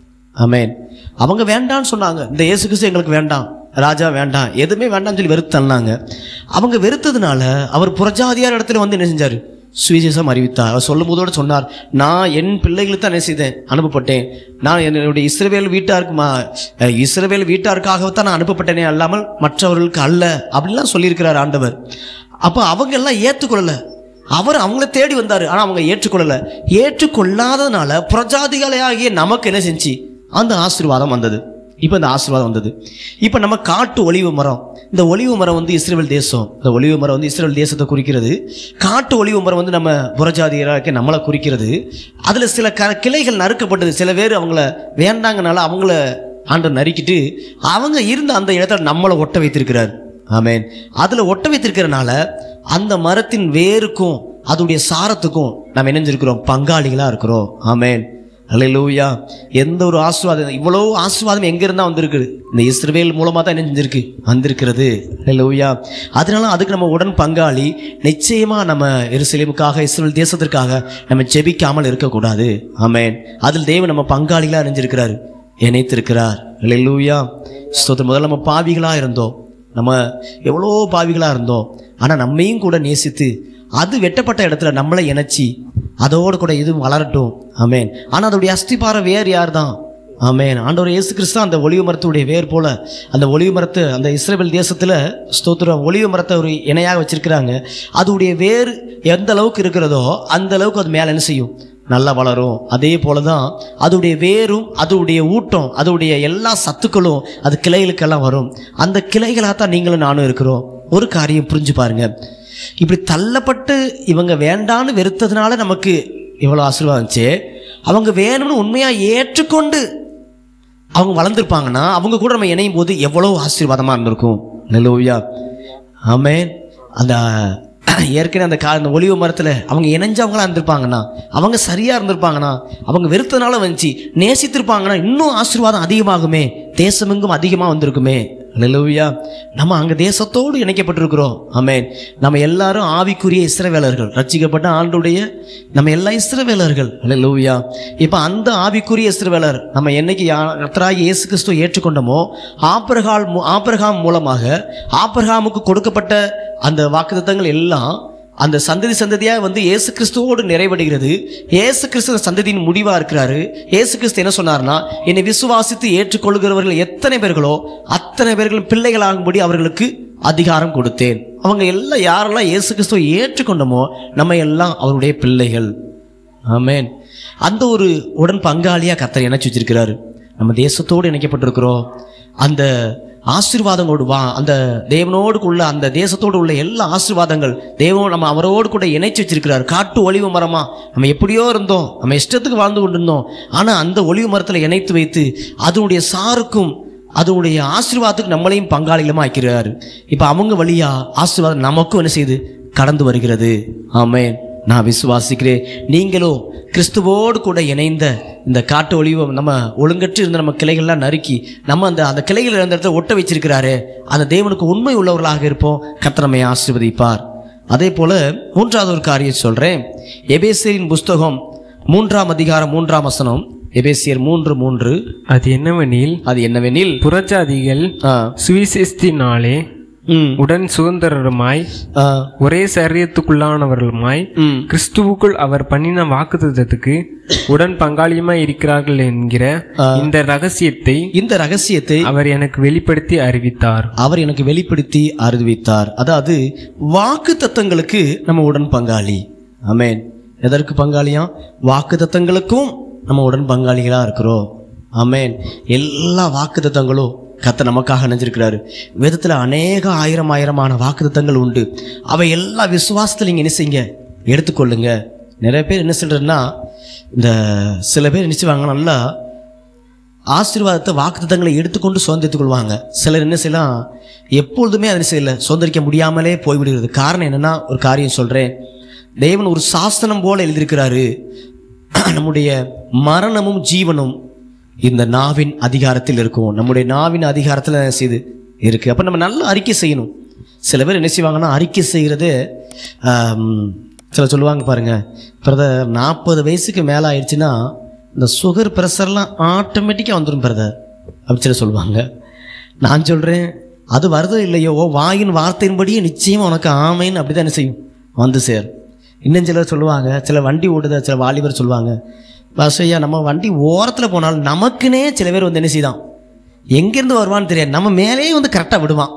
ஆமென் அவங்க வேண்டான்னு சொன்னாங்க இந்த இயேசு கிறிஸ்து எங்களுக்கு வேண்டாம் ராஜா வேண்டாம் எதுவுமே வேண்டாம்னு சொல்லி வெறுத்து தள்ளினாங்க அவங்க வெறுத்ததுனால அவர் புறஜாதியார் இடத்துல வந்து என்ன செஞ்சார் சுவிசேஷம் அறிவித்தார் அவர் சொல்லும் போதோட சொன்னார் நான் என் பிள்ளைகளுக்கு தான் என்ன செய்தேன் அனுப்பப்பட்டேன் நான் என்னுடைய இஸ்ரவேல் வீட்டாருக்கு மா அஹ் இஸ்ரவேல் வீட்டாருக்காகத்தான் நான் அனுப்பப்பட்டேனே அல்லாமல் மற்றவர்களுக்கு அல்ல அப்படின்லாம் சொல்லியிருக்கிறார் ஆண்டவர் அப்போ அவங்க எல்லாம் ஏற்றுக்கொள்ளலை அவர் அவங்கள தேடி வந்தார் ஆனால் அவங்க ஏற்றுக்கொள்ளலை ஏற்றுக்கொள்ளாததுனால புரஜாதிகளாகிய நமக்கு என்ன செஞ்சு அந்த ஆசீர்வாதம் வந்தது இப்போ இந்த ஆசீர்வாதம் வந்தது இப்போ நம்ம காட்டு ஒளிவு மரம் இந்த ஒளிவு மரம் வந்து இஸ்ரேல் தேசம் இந்த ஒளிவு மரம் வந்து இஸ்ரேல் தேசத்தை குறிக்கிறது காட்டு ஒளிவு மரம் வந்து நம்ம புறஜாதியராக நம்மளை குறிக்கிறது அதில் சில க கிளைகள் நறுக்கப்பட்டது சில பேர் அவங்கள வேண்டாங்கனால அவங்கள ஆண்டு நறுக்கிட்டு அவங்க இருந்த அந்த இடத்துல நம்மளை ஒட்ட வைத்திருக்கிறார் ஆமென் அதில் ஒட்ட வைத்திருக்கிறனால அந்த மரத்தின் வேருக்கும் அதோடைய சாரத்துக்கும் நம்ம இணைஞ்சிருக்கிறோம் பங்காளிகளாக இருக்கிறோம் ஆமென் அல்லேலூயா எந்த ஒரு ஆசீர்வாதம் இவ்வளோ ஆசீர்வாதம் எங்க இருந்தா வந்திருக்கு இந்த இஸ்ரவேல் மூலமா தான் என்ன செஞ்சிருக்கு வந்திருக்கிறது அல்லேலூயா அதனால அதுக்கு நம்ம உடன் பங்காளி நிச்சயமா நம்ம எருசலேமுக்காக இஸ்ரேல் தேசத்திற்காக நம்ம ஜெபிக்காமல் இருக்கக்கூடாது ஆமென் அதில் தேவன் நம்ம பங்காளிகளா இணைஞ்சிருக்கிறாரு இணைத்திருக்கிறார் அல்லேலூயா ஸ்தோத்திரம் முதல்ல நம்ம பாவிகளா இருந்தோம் நம்ம எவ்வளோ பாவிகளாக இருந்தோம் ஆனால் நம்மையும் கூட நேசித்து அது வெட்டப்பட்ட இடத்துல நம்மளை இணைச்சி அதோடு கூட இதுவும் வளரட்டும் ஆமேன் ஆனால் அதோடைய அஸ்திபாரம் வேர் யார் தான் ஆமேன் ஆண்டவர் இயேசு கிறிஸ்து அந்த ஒளிவு மரத்துடைய வேர் போல அந்த ஒளிவு மரத்தை அந்த இஸ்ரேல் தேசத்தில் ஸ்தோத்திரம் ஒளிவு மரத்தை ஒரு இணையாக வச்சிருக்கிறாங்க அதோடைய வேர் எந்த அளவுக்கு இருக்கிறதோ அந்த அளவுக்கு அது மேலே என்ன செய்யும் நல்லா வளரும் அதே போல தான் அதோடைய வேரும் அதோடைய ஊட்டம் அதோடைய எல்லா சத்துக்களும் அது கிளைகளுக்கெல்லாம் வரும் அந்த கிளைகளாக தான் நீங்களும் நானும் இருக்கிறோம் ஒரு காரியம் புரிஞ்சு பாருங்க இப்படி தள்ளப்பட்டு இவங்க வேண்டான்னு வெறுத்ததுனால நமக்கு இவ்வளோ ஆசீர்வாதம் இருந்துச்சு அவங்க வேணும்னு உண்மையாக ஏற்றுக்கொண்டு அவங்க வளர்ந்துருப்பாங்கன்னா அவங்க கூட நம்ம இணையும் போது எவ்வளோ ஆசீர்வாதமாக இருந்திருக்கும் நிலவுயா ஆமென் அந்த ஏற்கனவே அந்த கா அந்த ஒளிவு மரத்தில் அவங்க இணைஞ்சவங்களா இருந்திருப்பாங்கன்னா அவங்க சரியாக இருந்திருப்பாங்கன்னா அவங்க வெறுத்ததுனால வந்துச்சு நேசித்திருப்பாங்கன்னா இன்னும் ஆசீர்வாதம் அதிகமாகுமே தேசமெங்கும் அதிகமாக வந்திருக்குமே அல்லேலூயா நம்ம அங்க தேசத்தோடு இணைக்கப்பட்டிருக்கிறோம் ஆமென் நம்ம எல்லாரும் ஆவிக்குரிய இஸ்ரவேலர்கள் ரட்சிக்கப்பட்ட ஆண்டுடைய நம்ம எல்லா இஸ்ரவேலர்கள் அல்லேலூயா இப்போ அந்த ஆவிக்குரிய இஸ்ரவேலர் நம்ம என்னைக்கு யா- கர்த்தராகிய இயேசு கிறிஸ்துவை ஏற்றுக்கொண்டோமோ ஆபிரகால் மூ- ஆபிரகாம் மூலமாக ஆபிரகாமுக்கு கொடுக்கப்பட்ட அந்த வாக்குத்தத்தங்கள் எல்லாம் அந்த சந்ததி சந்ததியாக வந்து இயேசு கிறிஸ்துவோடு நிறைவடைகிறது இயேசு கிறிஸ்து அந்த சந்ததியின் முடிவா இருக்கிறாரு இயேசு கிறிஸ்து என்ன சொன்னார்னா என்னை விசுவாசித்து ஏற்றுக்கொள்கிறவர்கள் எத்தனை பேர்களோ அத்தனை பேர்களும் பிள்ளைகளாகும்படி அவர்களுக்கு அதிகாரம் கொடுத்தேன் அவங்க எல்லாம் யாரெல்லாம் இயேசு கிறிஸ்துவை ஏற்றுக்கொண்டோமோ நம்ம எல்லாம் அவருடைய பிள்ளைகள் ஆமென் அந்த ஒரு உடன் பங்காளியா கர்த்தர் இணைச்சு வச்சிருக்கிறாரு நம்ம தேசத்தோடு இணைக்கப்பட்டிருக்கிறோம் அந்த ஆசீர்வாதங்களோடு வா அந்த தேவனோடு உள்ள அந்த தேசத்தோடு உள்ள எல்லா ஆசீர்வாதங்கள் தேவன் நம்ம அவரோடு கூட இணைச்சு வச்சிருக்கிறார் காட்டு ஒளிவு மரமா நம்ம எப்படியோ இருந்தோம் நம்ம இஷ்டத்துக்கு வாழ்ந்து கொண்டிருந்தோம் ஆனா அந்த ஒளிவு மரத்துல இணைத்து வைத்து அதனுடைய சாருக்கும் அதனுடைய ஆசீர்வாதத்துக்கு நம்மளையும் பங்காளிகளமா ஆக்கிறாரு இப்ப அவங்க வழியா ஆசீர்வாதம் நமக்கும் என்ன செய்யுது கடந்து வருகிறது ஆமென் நான் விசுவாசிக்கிறேன் நீங்களோ கிறிஸ்துவோடு கூட இணைந்த இந்த காட்டு ஒளிவை நம்ம ஒழுங்கற்று இருந்த நம்ம கிளைகள்லாம் நறுக்கி நம்ம அந்த அந்த கிளைகள் இருந்த இடத்துல ஒட்ட வச்சிருக்கிறாரு அந்த தேவனுக்கு உண்மை உள்ளவர்களாக இருப்போம் கர்த்தர் நம்மை ஆசீர்வதிப்பார் அதே போல மூன்றாவது ஒரு காரியம் சொல்றேன் எபேசியரின் புஸ்தகம் மூன்றாம் அதிகாரம் மூன்றாம் வசனம் எபேசியர் மூன்று மூன்று அது என்னவெனில் அது என்னவெனில் புறஜாதிகள் ஆ, சுவிசேஷத்தினாலே ம், உடன் சுதந்திரருமாய் ஆ, ஒரே சரியத்துக்குள்ளானவர்களுமாய் ம். கிறிஸ்துவுக்குள் அவர் பண்ணின வாக்குத்தத்தத்துக்கு உடன் பங்காளியுமாய் இருக்கிறார்கள் என்கிற இந்த ரகசியத்தை இந்த ரகசியத்தை அவர் எனக்கு வெளிப்படுத்தி அறிவித்தார் அவர் எனக்கு வெளிப்படுத்தி அறிவித்தார் அதாவது வாக்கு தத்தங்களுக்கு நம்ம உடன் பங்காளி ஆமென் எதற்கு பங்காளியாம் வாக்கு தத்தங்களுக்கும் நம்ம உடன் பங்காளிகளா இருக்கிறோம் ஆமென் எல்லா வாக்கு தத்தங்களும் கத்த நமக்காக நினைஞ்சிருக்கிறாரு வேதத்துல அநேக ஆயிரம் ஆயிரமான வாக்கு தத்தங்கள் உண்டு அவை எல்லா விசுவாசத்துல நீங்க என்ன செய்யுங்க எடுத்துக்கொள்ளுங்க நிறைய பேர் என்ன சொல்றதுன்னா இந்த சில பேர் என்ன செய்வாங்க நல்லா ஆசீர்வாதத்தை வாக்குத்தத்தங்களை எடுத்துக்கொண்டு சுதந்திரித்துக் கொள்வாங்க சிலர் என்ன செய்யலாம் எப்பொழுதுமே அதை செய்யல சுதந்திரிக்க முடியாமலே போய்விடுகிறது காரணம் என்னன்னா ஒரு காரியம் சொல்றேன் தேவன் ஒரு சாசனம் போல எழுதியிருக்கிறாரு நம்முடைய மரணமும் ஜீவனும் இந்த நாவின் அதிகாரத்தில் இருக்கும் நம்முடைய நாவின் அதிகாரத்தில் என்ன செய்யுது இருக்கு அப்போ நம்ம நல்ல அறிக்கை செய்யணும் சில பேர் என்ன செய்வாங்கன்னா அறிக்கை செய்கிறது சில சொல்லுவாங்க பாருங்க பிரதர் நாற்பது வயசுக்கு மேலே ஆயிடுச்சுன்னா இந்த சுகர் ப்ரெஷர்லாம் ஆட்டோமேட்டிக்காக வந்துடும் பிரதர் அப்படி சில சொல்லுவாங்க நான் சொல்கிறேன் அது வருதோ இல்லையோ வாயின் வார்த்தையின்படியே நிச்சயம் உனக்கு ஆமைன்னு அப்படி தான் செய்யும் வந்து சேர் இன்னும் சிலர் சொல்லுவாங்க சில வண்டி ஓடுத சில வாலிபர் சொல்லுவாங்க பஸ் ஐயா நம்ம வண்டி ஓரத்தில் போனாலும் நமக்குன்னே சில பேர் வந்து என்ன செய்தான் எங்கேருந்து வருவான்னு தெரியாது நம்ம மேலேயே வந்து கரெக்டாக விடுவான்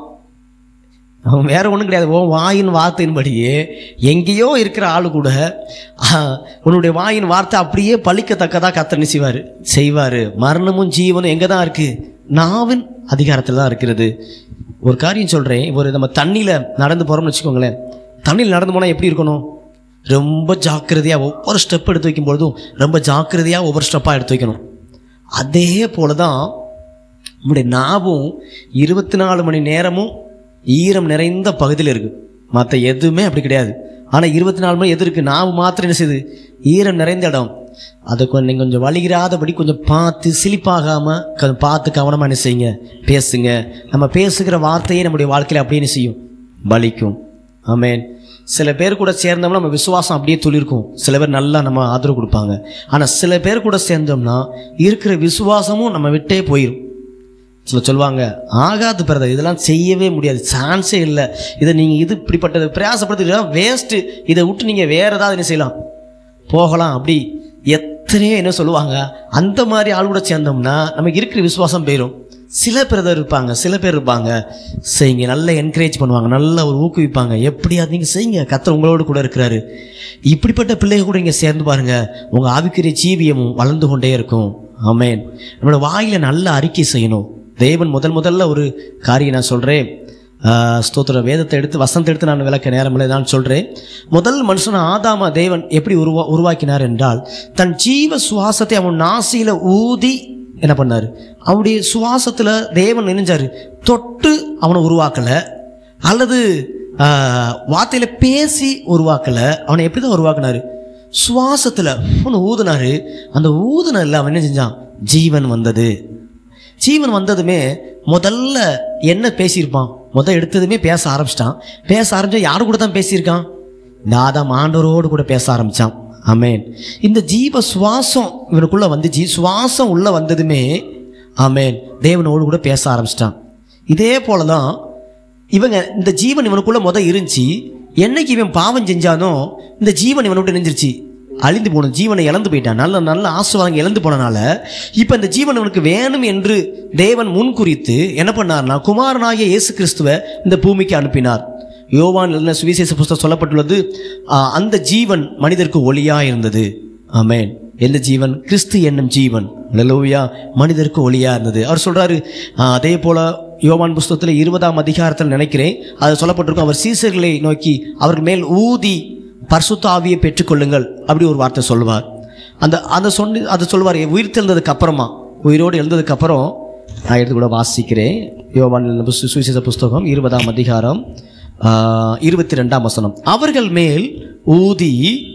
அவன் வேற ஒன்றும் கிடையாது ஓ வாயின் வார்த்தையின்படியே எங்கேயோ இருக்கிற ஆளு கூட ஆ, உன்னுடைய வாயின் வார்த்தை அப்படியே பழிக்கத்தக்கதாக கத்தனை செய்வார் செய்வார் மரணமும் ஜீவனும் எங்கே தான் இருக்குது நாவின் அதிகாரத்தில் தான் இருக்கிறது ஒரு காரியம் சொல்கிறேன் ஒரு நம்ம தண்ணியில் நடந்து போகிறோம்னு வச்சுக்கோங்களேன் தண்ணியில் நடந்து போனால் எப்படி இருக்கணும் ரொம்ப ஜாக்கிரதையாக ஒவ்வொரு ஸ்டெப் எடுத்து வைக்கும் பொழுதும் ரொம்ப ஜாக்கிரதையாக ஒவ்வொரு ஸ்டெப்பாக எடுத்து வைக்கணும் அதே போல தான் நம்முடைய நாவும் இருபத்தி நாலு மணி நேரமும் ஈரம் நிறைந்த பகுதியில் இருக்குது மற்ற எதுவுமே அப்படி கிடையாது ஆனால் இருபத்தி நாலு மணி எது இருக்குது நாவு மாத்திரம் என்ன செய்யுது ஈரம் நிறைந்த இடம் அதை கொஞ்சம் நீங்கள் கொஞ்சம் வலிகிறாதபடி கொஞ்சம் பார்த்து சிலிப்பாகாமல் கொஞ்சம் பார்த்து கவனமாக என்ன செய்யுங்க பேசுங்க நம்ம பேசுகிற வார்த்தையே நம்முடைய வாழ்க்கையில் அப்படியே என்ன செய்யும் பலிக்கும் ஆமென் சில பேர் கூட சேர்ந்தோம்னா நம்ம விசுவாசம் அப்படியே துளிர்க்கும் சில பேர் நல்லா நம்ம ஆதரவு கொடுப்பாங்க ஆனால் சில பேர் கூட சேர்ந்தோம்னா இருக்கிற விசுவாசமும் நம்ம விட்டே போயிடும் சில சொல்லுவாங்க ஆகாது பிரதர் இதெல்லாம் செய்யவே முடியாது சான்ஸே இல்லை இதை நீங்கள் இது இப்படிப்பட்டது பிரயாசப்படுத்திட்டு வேஸ்ட்டு இதை விட்டு நீங்கள் வேற ஏதாவது என்ன செய்யலாம் போகலாம் அப்படி எத்தனையோ என்ன சொல்லுவாங்க அந்த மாதிரி ஆள் கூட சேர்ந்தோம்னா நமக்கு இருக்கிற விசுவாசம் போயிடும் சில பிரதர் இருப்பாங்க சில பேர் இருப்பாங்க செய்யுங்க நல்லா என்கரேஜ் பண்ணுவாங்க நல்லா ஒரு ஊக்குவிப்பாங்க எப்படியாவது நீங்கள் செய்யுங்க கத்தர் உங்களோடு கூட இருக்கிறாரு இப்படிப்பட்ட பிள்ளைங்க கூட இங்கே சேர்ந்து பாருங்க உங்கள் ஆவிக்குரிய ஜீவியமும் வளர்ந்து கொண்டே இருக்கும் ஆமென் நம்மளோட வாயில நல்ல அறிக்கை செய்யணும் தேவன் முதல் முதல்ல ஒரு காரியம் நான் சொல்கிறேன் ஸ்தோத்திர வேதத்தை எடுத்து வசனத்தை எடுத்து நான் விளக்க நேரமில்லை நான் சொல்கிறேன் முதல் மனுஷன் ஆதாம தேவன் எப்படி உருவா உருவாக்கினார் என்றால் தன் ஜீவ சுவாசத்தை அவன் நாசியில் ஊதி என்ன பண்ணார் அவனுடைய சுவாசத்தில் தேவன் நினைஞ்சாரு தொட்டு அவனை உருவாக்கலை அல்லது ஆஹ், வார்த்தையில பேசி உருவாக்கலை அவனை எப்படி தான் உருவாக்குனாரு சுவாசத்தில் அவனை ஊதுனாரு அந்த ஊதுனரில் அவன் என்ன செஞ்சான் ஜீவன் வந்தது ஜீவன் வந்ததுமே முதல்ல என்ன பேசியிருப்பான் முத எடுத்ததுமே பேச ஆரம்பிச்சிட்டான் பேச ஆரம்பிச்சா யாரு கூட தான் பேசியிருக்கான் நாதாம் ஆண்டவரோடு கூட பேச ஆரம்பிச்சான் ஆமென் இந்த ஜீவ சுவாசம் இவனுக்குள்ள வந்து ஜீ சுவாசம் உள்ள வந்ததுமே ஆமென் தேவனோடு கூட பேச ஆரம்பிச்சிட்டான் இதே போல தான் இவங்க இந்த ஜீவன் இவனுக்குள்ள முத இருந்துச்சு என்னைக்கு இவன் பாவம் செஞ்சானோ இந்த ஜீவன் இவனோட நெஞ்சிருச்சு அழிந்து போன ஜீவனை இழந்து போயிட்டான் நல்ல நல்ல ஆசீர்வாதம் இழந்து போனனால இப்போ இந்த ஜீவன் இவனுக்கு வேணும் என்று தேவன் முன்குறித்து என்ன பண்ணார்னா குமாரனாகிய இயேசு கிறிஸ்துவை இந்த பூமிக்கு அனுப்பினார் யோவான் எழுதின சுவிசேஷ புஸ்தகம் சொல்லப்பட்டுள்ளது ஆ, அந்த ஜீவன் மனிதருக்கு ஒளியா இருந்தது ஆமென் எந்த ஜீவன் கிறிஸ்து என்னும் ஜீவன் அல்லேலூயா மனிதருக்கு ஒளியா இருந்தது அவர் சொல்றாரு ஆ, அதே போல யோவான் புஸ்தகத்தில் இருபதாம் அதிகாரத்தில் நினைக்கிறேன் அது சொல்லப்பட்டிருக்கும் அவர் சீசர்களை நோக்கி அவர்கள் மேல் ஊதி பரிசுத்த ஆவியை பெற்றுக்கொள்ளுங்கள் அப்படி ஒரு வார்த்தை சொல்லுவார் அந்த அந்த சொன்னி அதை சொல்லுவார் உயிர் தெழுந்ததுக்கு அப்புறமா உயிரோடு எழுந்ததுக்கு அப்புறம் நான் எடுத்து கூட வாசிக்கிறேன் யோவான் எழுதின புஸ்த- சுவிசேஷ புஸ்தகம் இருபதாம் அதிகாரம் இருபத்தி ரெண்டாம் வசனம் அவர்கள் மேல் ஊதி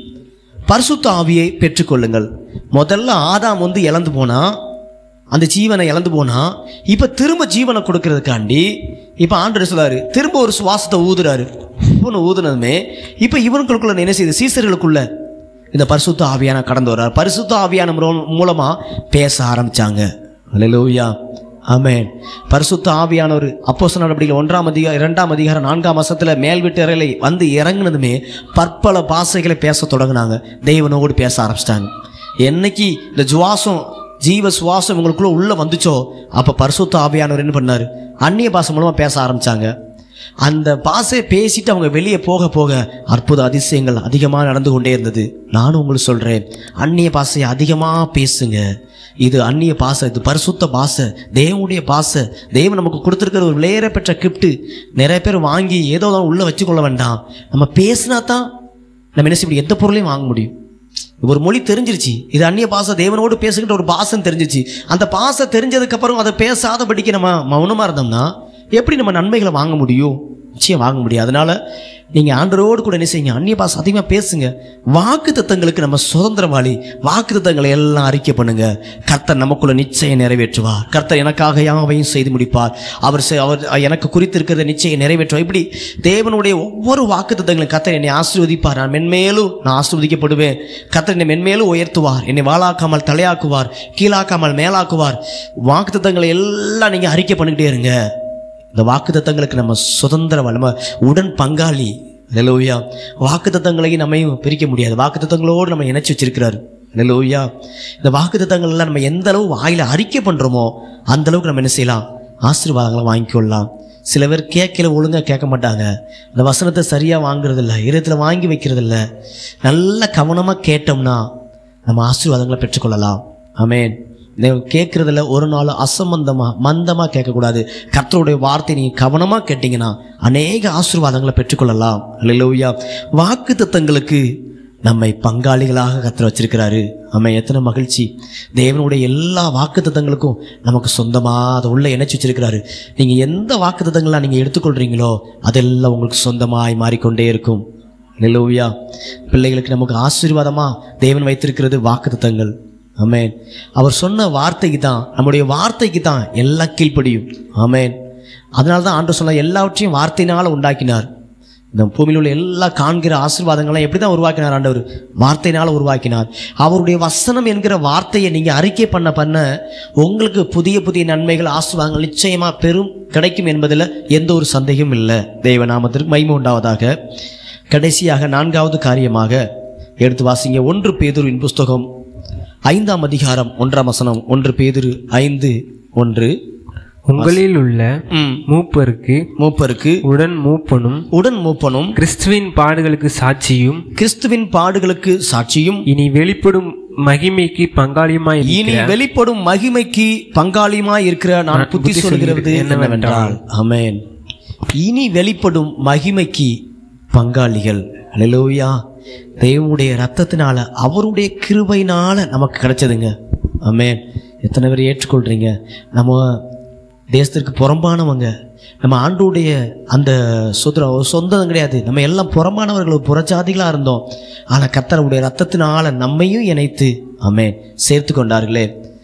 பரிசுத்த ஆவியை பெற்றுக்கொள்ளுங்கள் முதல்ல ஆதாம் வந்து இழந்து போனா அந்த ஜீவனை இழந்து போனா இப்ப திரும்ப ஜீவனை கொடுக்கறதுக்காண்டி இப்ப ஆண்டவர் சொல்றாரு திரும்ப ஒரு சுவாசத்தை ஊதுறாரு இவனு ஊதுனதுமே இப்ப இவனுக்குள்ள என்ன செய்யுது சீசர்களுக்குள்ள இந்த பரிசுத்த ஆவியான கடந்து வர்றார் பரிசுத்த ஆவியான மூலம்- மூலமா பேச ஆரம்பிச்சாங்க அல்லேலூயா ஆமென் பரிசுத்த ஆவியானவர் அப்போஸ்தலர் நடவடிக்கைகள் ஒன்றாம் அதிகாரம் இரண்டாம் அதிகாரம் நான்காம் மாசத்துல மேல் வீட்டு அறையில வந்து இறங்குனதுமே பற்பல பாசைகளை பேச தொடங்குனாங்க தெய்வனோடு பேச ஆரம்பிச்சிட்டாங்க என்னைக்கு இந்த சுவாசம் ஜீவ சுவாசம் இவங்களுக்குள்ள உள்ள வந்துச்சோ அப்ப பரிசுத்த ஆவியானவர் என்ன பண்ணாரு அந்நிய பாசை மூலமா பேச ஆரம்பிச்சாங்க அந்த பாசை பேசிட்டு அவங்க வெளியே போக போக அற்புத அதிசயங்கள் அதிகமாக நடந்து கொண்டே இருந்தது நானும் உங்களுக்கு சொல்றேன் அந்நிய பாசையை அதிகமாக பேசுங்க இது அந்நிய பாசை இது பரிசுத்த பாசை தேவனுடைய பாசை தேவன் நமக்கு கொடுத்துருக்கிற ஒரு விலையேற பெற்ற கிஃப்ட் நிறைய பேர் வாங்கி ஏதோ தான் உள்ள வச்சுக்கொள்ள வேண்டாம் நம்ம பேசினா தான் நம்ம என்ன செய்ய முடியும் எந்த பொருளையும் வாங்க முடியும் ஒரு மொழி தெரிஞ்சிருச்சு இது அந்நிய பாசை தேவனோடு பேசுகின்ற ஒரு பாசம் தெரிஞ்சிருச்சு அந்த பாசை தெரிஞ்சதுக்கு அப்புறம் அதை பேசாதபடிக்கு நம்ம மௌனமா இருந்தோம்னா எப்படி நம்ம நன்மைகளை வாங்க முடியும் நிச்சயம் வாங்க முடியும் அதனால நீங்க ஆண்டரோடு கூட என்ன செய்யுங்க அந்நிய பாசை அதிகமாக பேசுங்க வாக்கு தத்தங்களுக்கு நம்ம சுதந்திரவாளி வாக்கு தத்தங்களை எல்லாம் அறிக்கை பண்ணுங்க கர்த்தர் நமக்குள்ள நிச்சயம் நிறைவேற்றுவார் கர்த்தர் எனக்காக யாவையும் செய்து முடிப்பார் அவர் செ- அவர் எனக்கு குறித்திருக்கிறத நிச்சயம் நிறைவேற்றுவார் இப்படி தேவனுடைய ஒவ்வொரு வாக்கு தத்தங்களும் கர்த்தர் என்னை ஆசீர்வதிப்பார் நான் மென்மேலும் நான் ஆசீர்வதிக்கப்படுவேன் கர்த்தர் என்னை மென்மேலும் உயர்த்துவார் என்னை வாளாக்காமல் தலையாக்குவார் கீழாக்காமல் மேலாக்குவார் வாக்கு தத்தங்களை எல்லாம் நீங்க அறிக்கை பண்ணிக்கிட்டே இருங்க இந்த வாக்குத்தத்தங்களுக்கு நம்ம சுதந்திர நம்ம உடன் பங்காளி லெலோயா வாக்குத்தத்தங்களையும் நம்மையும் பிரிக்க முடியாது வாக்குத்தத்தங்களோடு நம்ம இணைச்சு வச்சிருக்கிறாரு லெலோயா இந்த வாக்குத்தத்தங்கள் எல்லாம் நம்ம எந்த அளவு வாயில அறிக்கை பண்றோமோ அந்த அளவுக்கு நம்ம என்ன செய்யலாம் ஆசீர்வாதங்களை வாங்கிக்கொள்ளலாம் சில பேர் கேட்கல ஒழுங்கா கேட்க மாட்டாங்க அந்த வசனத்தை சரியா வாங்குறது இல்ல இதயத்துல வாங்கி வைக்கிறது இல்ல நல்ல கவனமா கேட்டோம்னா நம்ம ஆசீர்வாதங்களை பெற்றுக்கொள்ளலாம் ஆமென் கேட்குறதுல ஒரு நாள் அசம்பந்தமா மந்தமா கேட்கக்கூடாது கர்த்தருடைய வார்த்தை நீங்கள் கவனமா கேட்டீங்கன்னா அநேக ஆசீர்வாதங்களை பெற்றுக்கொள்ளலாம் அல்லையா வாக்கு தத்தங்களுக்கு நம்மை பங்காளிகளாக கர்த்தர் வச்சிருக்கிறாரு நம்ம எத்தனை மகிழ்ச்சி தேவனுடைய எல்லா வாக்கு தத்தங்களுக்கும் நமக்கு சொந்தமாக அதை உள்ள இணைச்சி வச்சிருக்கிறாரு நீங்கள் எந்த வாக்கு தத்தங்களாக நீங்கள் எடுத்துக்கொள்றீங்களோ அதெல்லாம் உங்களுக்கு சொந்தமாய் மாறிக்கொண்டே இருக்கும் நிலவுயா பிள்ளைகளுக்கு நமக்கு ஆசீர்வாதமா தேவன் வைத்திருக்கிறது வாக்குத்தத்தங்கள் ஆமென் அவர் சொன்ன வார்த்தைக்கு தான் நம்முடைய வார்த்தைக்கு தான் எல்லாம் கீழ்ப்படியும் ஆமென் அதனால தான் ஆண்டு சொன்ன எல்லாவற்றையும் வார்த்தையினால் உண்டாக்கினார் இந்த பூமியில் உள்ள எல்லா காண்கிற ஆசீர்வாதங்களையும் எப்படி தான் உருவாக்கினார் ஆண்டவர் வார்த்தையினால் உருவாக்கினார் அவருடைய வசனம் என்கிற வார்த்தையை நீங்கள் அறிக்கை பண்ண பண்ண உங்களுக்கு புதிய புதிய நன்மைகள் ஆசீர்வாதங்கள் நிச்சயமாக பெரும் கிடைக்கும் என்பதில் எந்த ஒரு சந்தேகமும் இல்லை தெய்வநாமத்திற்கு மகிமை உண்டாவதாக கடைசியாக நான்காவது காரியமாக எடுத்து வாசிங்க ஒன்று பேதுருவின் புஸ்தகம் ஐந்தாம் அதிகாரம் ஒன்றாம் வசனம் ஒன்று பேதுரு ஐந்து ஒன்று உங்களில் உள்ள ம். மூப்பருக்கு மூப்பருக்கு உடன் மூப்பனும் உடன் மூப்பனும் கிறிஸ்துவின் பாடுகளுக்கு சாட்சியும் கிறிஸ்துவின் பாடுகளுக்கு சாட்சியும் இனி வெளிப்படும் மகிமைக்கு பங்காளியுமாய் இனி வெளிப்படும் மகிமைக்கு பங்காளியுமாய் இருக்கிற நான் புத்தி சொல்கிறது என்னவென்றால் ஆமென் இனி வெளிப்படும் மகிமைக்கு பங்காளிகள் அல்லேலூயா தேவனுடைய ரத்தத்தினால அவருடைய கிருபையினால நமக்கு கிடைச்சதுங்க ஆமென் எத்தனை பேர் ஏற்றுக்கொள்றீங்க நம்ம தேசத்திற்கு புறம்பானவங்க நம்ம ஆண்டுடைய அந்த சுதர சொந்தம் கிடையாது நம்ம எல்லாம் புறம்பானவர்கள் புறஜாதிகளாக இருந்தோம் ஆனால் கர்த்தருடைய ரத்தத்தினால நம்மையும் இணைத்து ஆமென் சேர்த்து கொண்டார்களே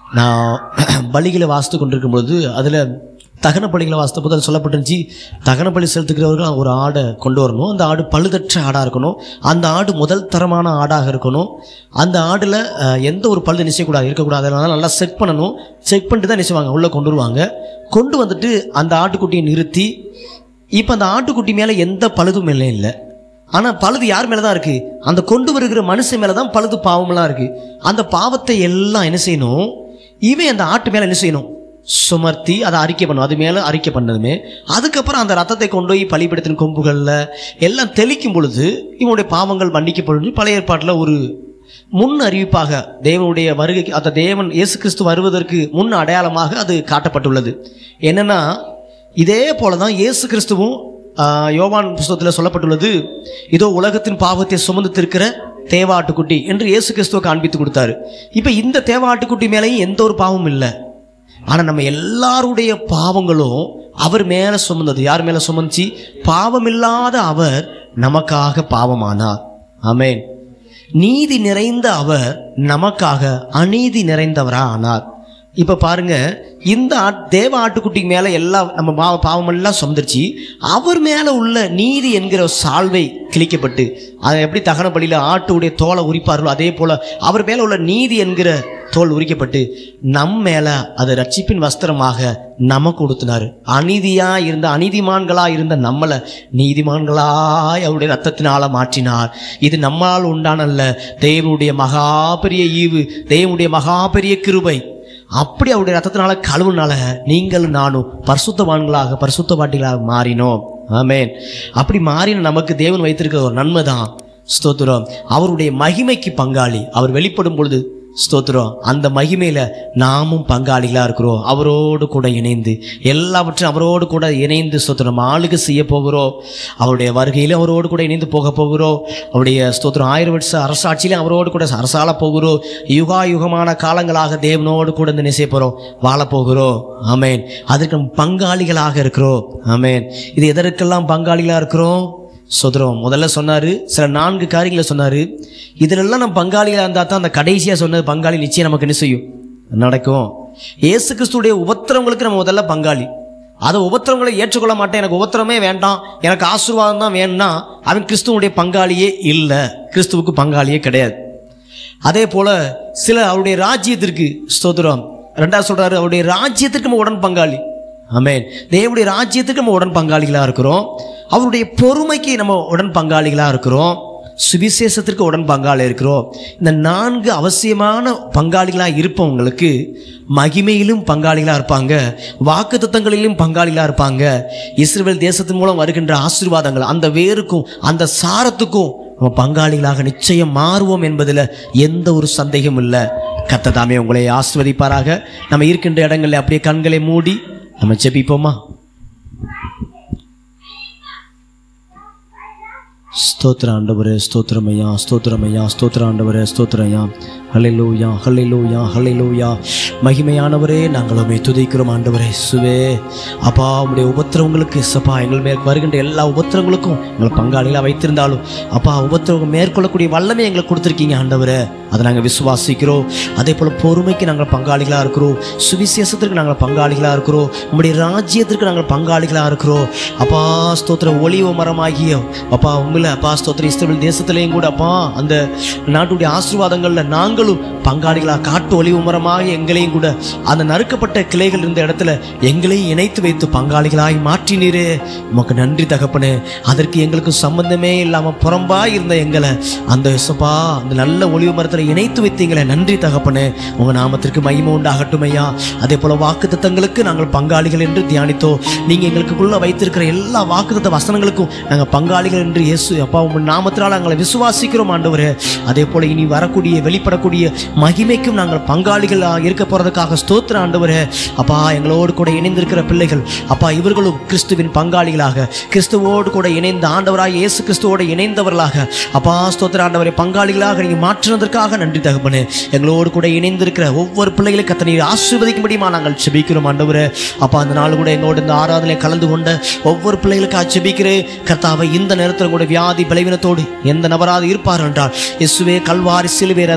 நான் பலிகளை வாசித்து கொண்டிருக்கும் பொழுது அதில் தகன பலிகளை வாசித்த போது அது சொல்லப்பட்டுருந்துச்சு தகன பலி செலுத்துகிறவர்கள் ஒரு ஆடை கொண்டு வரணும் அந்த ஆடு பழுதற்ற ஆடாக இருக்கணும் அந்த ஆடு முதல் தரமான ஆடாக இருக்கணும் அந்த ஆடில் எந்த ஒரு பழுது நிச்சயக்கூடாது இருக்கக்கூடாது அதனால நல்லா செக் பண்ணணும் செக் பண்ணிட்டு தான் நிச்சயவாங்க உள்ளே கொண்டு வருவாங்க கொண்டு வந்துட்டு அந்த ஆட்டுக்குட்டியை நிறுத்தி இப்போ அந்த ஆட்டுக்குட்டி மேலே எந்த பழுதும் இல்லை இல்லை ஆனால் பழுது யார் மேலே தான் இருக்குது அந்த கொண்டு வருகிற மனுஷன் மேலே தான் பழுது பாவமெல்லாம் இருக்குது அந்த பாவத்தை எல்லாம் என்ன செய்யணும் இவன் அந்த ஆட்டு மேலே என்ன செய்யணும் சுமர்த்தி அதை அறிக்கை பண்ணும் அது மேலே அறிக்கை பண்ணதுமே அதுக்கப்புறம் அந்த ரத்தத்தை கொண்டு போய் பலிபடுத்தின கொம்புகளில் எல்லாம் தெளிக்கும் பொழுது இவனுடைய பாவங்கள் மன்னிக்கப்படும் பழைய ஏற்பாட்டில் ஒரு முன் அறிவிப்பாக தேவனுடைய வருகைக்கு அந்த தேவன் இயேசு கிறிஸ்து வருவதற்கு முன் அடையாளமாக அது காட்டப்பட்டுள்ளது என்னன்னா இதே போல தான் இயேசு கிறிஸ்துவும் ஆஹ், யோவான் புஸ்தகத்தில் சொல்லப்பட்டுள்ளது இதோ உலகத்தின் பாவத்தை சுமந்து திருக்கிற தேவாட்டுக்குட்டி என்று இயேசு கிறிஸ்துவை காண்பித்து கொடுத்தாரு இப்போ இந்த தேவாட்டுக்குட்டி மேலேயும் எந்த ஒரு பாவமும் இல்லை ஆனால் நம்ம எல்லாருடைய பாவங்களும் அவர் மேலே சுமந்தது யார் மேலே சுமந்துச்சு பாவமில்லாத அவர் நமக்காக பாவமானார் ஆமென் நீதி நிறைந்த அவர் நமக்காக அநீதி நிறைந்தவரா ஆனார் இப்போ பாருங்க இந்த ஆட்- தேவ ஆட்டுக்குட்டி மேலே எல்லாம் நம்ம பாவ பாவமெல்லாம் சுமந்துருச்சு அவர் மேலே உள்ள நீதி என்கிற சால்வை கிழிக்கப்பட்டு அதை எப்படி தகன பலியில் ஆட்டுடைய தோலை உரிப்பார்களோ அதே போல் அவர் மேலே உள்ள நீதி என்கிற தோல் உரிக்கப்பட்டு நம் மேலே அது ரட்சிப்பின் வஸ்திரமாக நமக்கு கொடுத்தினார் அநீதியா இருந்த அநீதிமான்களா இருந்த நம்மளை நீதிமான்களாய் அவருடைய ரத்தத்தினால மாற்றினார் இது நம்மால் உண்டானல்ல தேவனுடைய மகா பெரிய ஈவு தேவனுடைய மகா பெரிய கிருபை அப்படி அவருடைய ரத்தத்தினால கழுவுனால நீங்களும் நானும் பரிசுத்தவான்களாக பரிசுத்த பாட்டிகளாக மாறினோம் ஆமென் அப்படி மாறின நமக்கு தேவன் வைத்திருக்கிற ஒரு நன்மை தான் ஸ்தோத்திரம் அவருடைய மகிமைக்கு பங்காளி அவர் வெளிப்படும் பொழுது ஸ்தோத்திரம் அந்த மகிமையில நாமும் பங்காளிகளா இருக்கிறோம் அவரோடு கூட இணைந்து எல்லாவற்றையும் அவரோடு கூட இணைந்து ஸ்தோத்திரம் ஆளுகை செய்ய போகிறோம் அவருடைய வருகையிலும் அவரோடு கூட இணைந்து போக போகிறோம் அவருடைய ஸ்தோத்திரம் ஆயிரம் வருஷ அரசாட்சியிலும் அவரோடு கூட அரசாள போகிறோம் யுகா யுகமான காலங்களாக தேவனோடு கூட இந்த செய்ய போகிறோம் வாழ போகிறோம் ஆமென் அதற்கு நம்ம பங்காளிகளாக இருக்கிறோம் ஆமென் இது எதற்கெல்லாம் பங்காளிகளாக இருக்கிறோம் சுதரம் முதல்ல சொன்னார் சில நான்கு காரியங்களை சொன்னார் இதிலெல்லாம் நம்ம பங்காளிகளாக இருந்தால் தான் அந்த கடைசியாக சொன்னது பங்காளி நிச்சயம் நமக்கு என்ன செய்யும் நடக்கும் இயேசு கிறிஸ்துடைய உபத்திரவங்களுக்கு நம்ம முதல்ல பங்காளி அதை உபத்திரவங்களை ஏற்றுக்கொள்ள மாட்டேன் எனக்கு உபத்திரமே வேண்டாம் எனக்கு ஆசீர்வாதம் தான் வேணும்னா அவன் கிறிஸ்துவனுடைய பங்காளியே இல்லை கிறிஸ்துவுக்கு பங்காளியே கிடையாது அதே போல சில அவருடைய ராஜ்யத்திற்கு ஸ்தோத்திரம் ரெண்டாவது சொல்றாரு அவருடைய ராஜ்யத்திற்கு நம்ம உடன் பங்காளி ஆமென் தேவனுடைய ராஜ்யத்துக்கு நம்ம உடன் பங்காளிகளாக இருக்கிறோம் அவருடைய பொறுமைக்கு நம்ம உடன் பங்காளிகளாக இருக்கிறோம் சுவிசேஷத்திற்கு உடன் பங்காளி இருக்கிறோம் இந்த நான்கு அவசியமான பங்காளிகளாக இருப்பவங்களுக்கு மகிமையிலும் பங்காளிகளாக இருப்பாங்க வாக்குத்தத்தங்களிலும் பங்காளிகளாக இருப்பாங்க இஸ்ரேல் தேசத்தின் மூலம் வருகின்ற ஆசீர்வாதங்கள் அந்த வேருக்கும் அந்த சாரத்துக்கும் நம்ம பங்காளிகளாக நிச்சயம் மாறுவோம் என்பதில் எந்த ஒரு சந்தேகமும் இல்லை கத்ததாமே உங்களை ஆஸ்வதிப்பாராக நம்ம இருக்கின்ற இடங்களில் அப்படியே கண்களை மூடி நம்ம ஜெபிப்போமா ஸ்தோத்திர ஆண்டவரே ஸ்தோத்திரமையா ஸ்தோத்திரமையா ஸ்தோத்திர ஆண்டவரே ஸ்தோத்திரையா ஹல்லேலூயா ஹல்லேலூயா ஹல்லேலூயா மகிமையானவரே நாங்கள் உம்மை துதிக்கிறோம் ஆண்டவரே சுவே அப்பா உம்முடைய உபத்திரவங்களுக்கு சப்பா எங்கள் மேல் வருகின்ற எல்லா உபத்திரங்களுக்கும் எங்களை பங்காளிகளாக வைத்திருந்தாலும் அப்பா உபத்திரவம் மேற்கொள்ளக்கூடிய வல்லமை எங்களுக்கு கொடுத்துருக்கீங்க ஆண்டவரே அதை நாங்கள் விசுவாசிக்கிறோம் அதே போல் பொறுமைக்கு நாங்கள் பங்காளிகளாக இருக்கிறோம் சுவிசேஷத்திற்கு நாங்கள் பங்காளிகளாக இருக்கிறோம் உம்முடைய ராஜ்யத்திற்கு நாங்கள் பங்காளிகளாக இருக்கிறோம் அப்பா ஸ்தோத்திரம் ஒளிவ மரமாகிய அப்பா உண்மையில் அப்பா ஸ்தோத்திரம் இஸ்ரேல் தேசத்திலையும் கூட அப்பா அந்த நாட்டுடைய ஆசீர்வாதங்களில் நாங்களும் பங்காளிகளாக காட்டு ஒளிவு மரமாக எங்களையும் கூட அந்த நறுக்கப்பட்ட கிளைகள் இருந்த இடத்துல எங்களையும் இணைத்து வைத்து பங்காளிகளாய் மாற்றினீரே உமக்கு நன்றி தகப்பனே அதற்கு எங்களுக்கு சம்பந்தமே இல்லாமல் புறம்பா இருந்த எங்களை அந்த இசப்பா அந்த நல்ல ஒளிவு மரத்தில் இணைத்து வைத்தீங்களே நன்றி தகப்பனே உங்கள் நாமத்திற்கு மகிமை உண்டாகட்டும் ஐயா அதே போல வாக்குத்தத்தங்களுக்கு நாங்கள் பங்காளிகள் என்று தியானித்தோம் நீங்கள் எங்களுக்குள்ள வைத்திருக்கிற எல்லா வாக்குத்தத்த வசனங்களுக்கும் நாங்கள் பங்காளிகள் என்று இயேசு அப்பா உங்கள் நாமத்தினால் நாங்களை விசுவாசிக்கிறோம் ஆண்டவரே அதே போல இனி வரக்கூடிய வெளிப்படக்கூடிய மகிமைக்கும் நாங்கள் பங்காளிகளாக இருக்க போறதுக்காக ஸ்தோத்திர ஆண்டவரே அப்பா எங்களோடு கூட இணைந்திருக்கிற பிள்ளைகள் அப்பா இவர்களும் கிறிஸ்துவின் பங்காளிகளாக கிறிஸ்துவோடு கூட இணைந்த ஆண்டவராக இயேசு கிறிஸ்துவோடு இணைந்தவர்களாக அப்பா ஸ்தோத்திர ஆண்டவரை பங்காளிகளாக நீங்கள் மாற்றினதற்காக நன்றி தகப்பனே எங்களோடு கூட இணைந்திருக்கிற ஒவ்வொரு பிள்ளைகளை கத்தனை ஆசீர்வதிக்கும்படியுமா நாங்கள் செபிக்கிறோம் ஆண்டவரே அப்பா அந்த நாள் கூட எங்களோட இந்த ஆராதனை கலந்து கொண்ட ஒவ்வொரு பிள்ளைகளுக்காக செபிக்கிறேன் கர்த்தாவை இந்த நேரத்தில் கூட வியாதி பலவீனத்தோடு எந்த நபராது இருப்பார் என்றால் இயேசுவே கல்வாரி சிலுவை ரத்- சிலுவை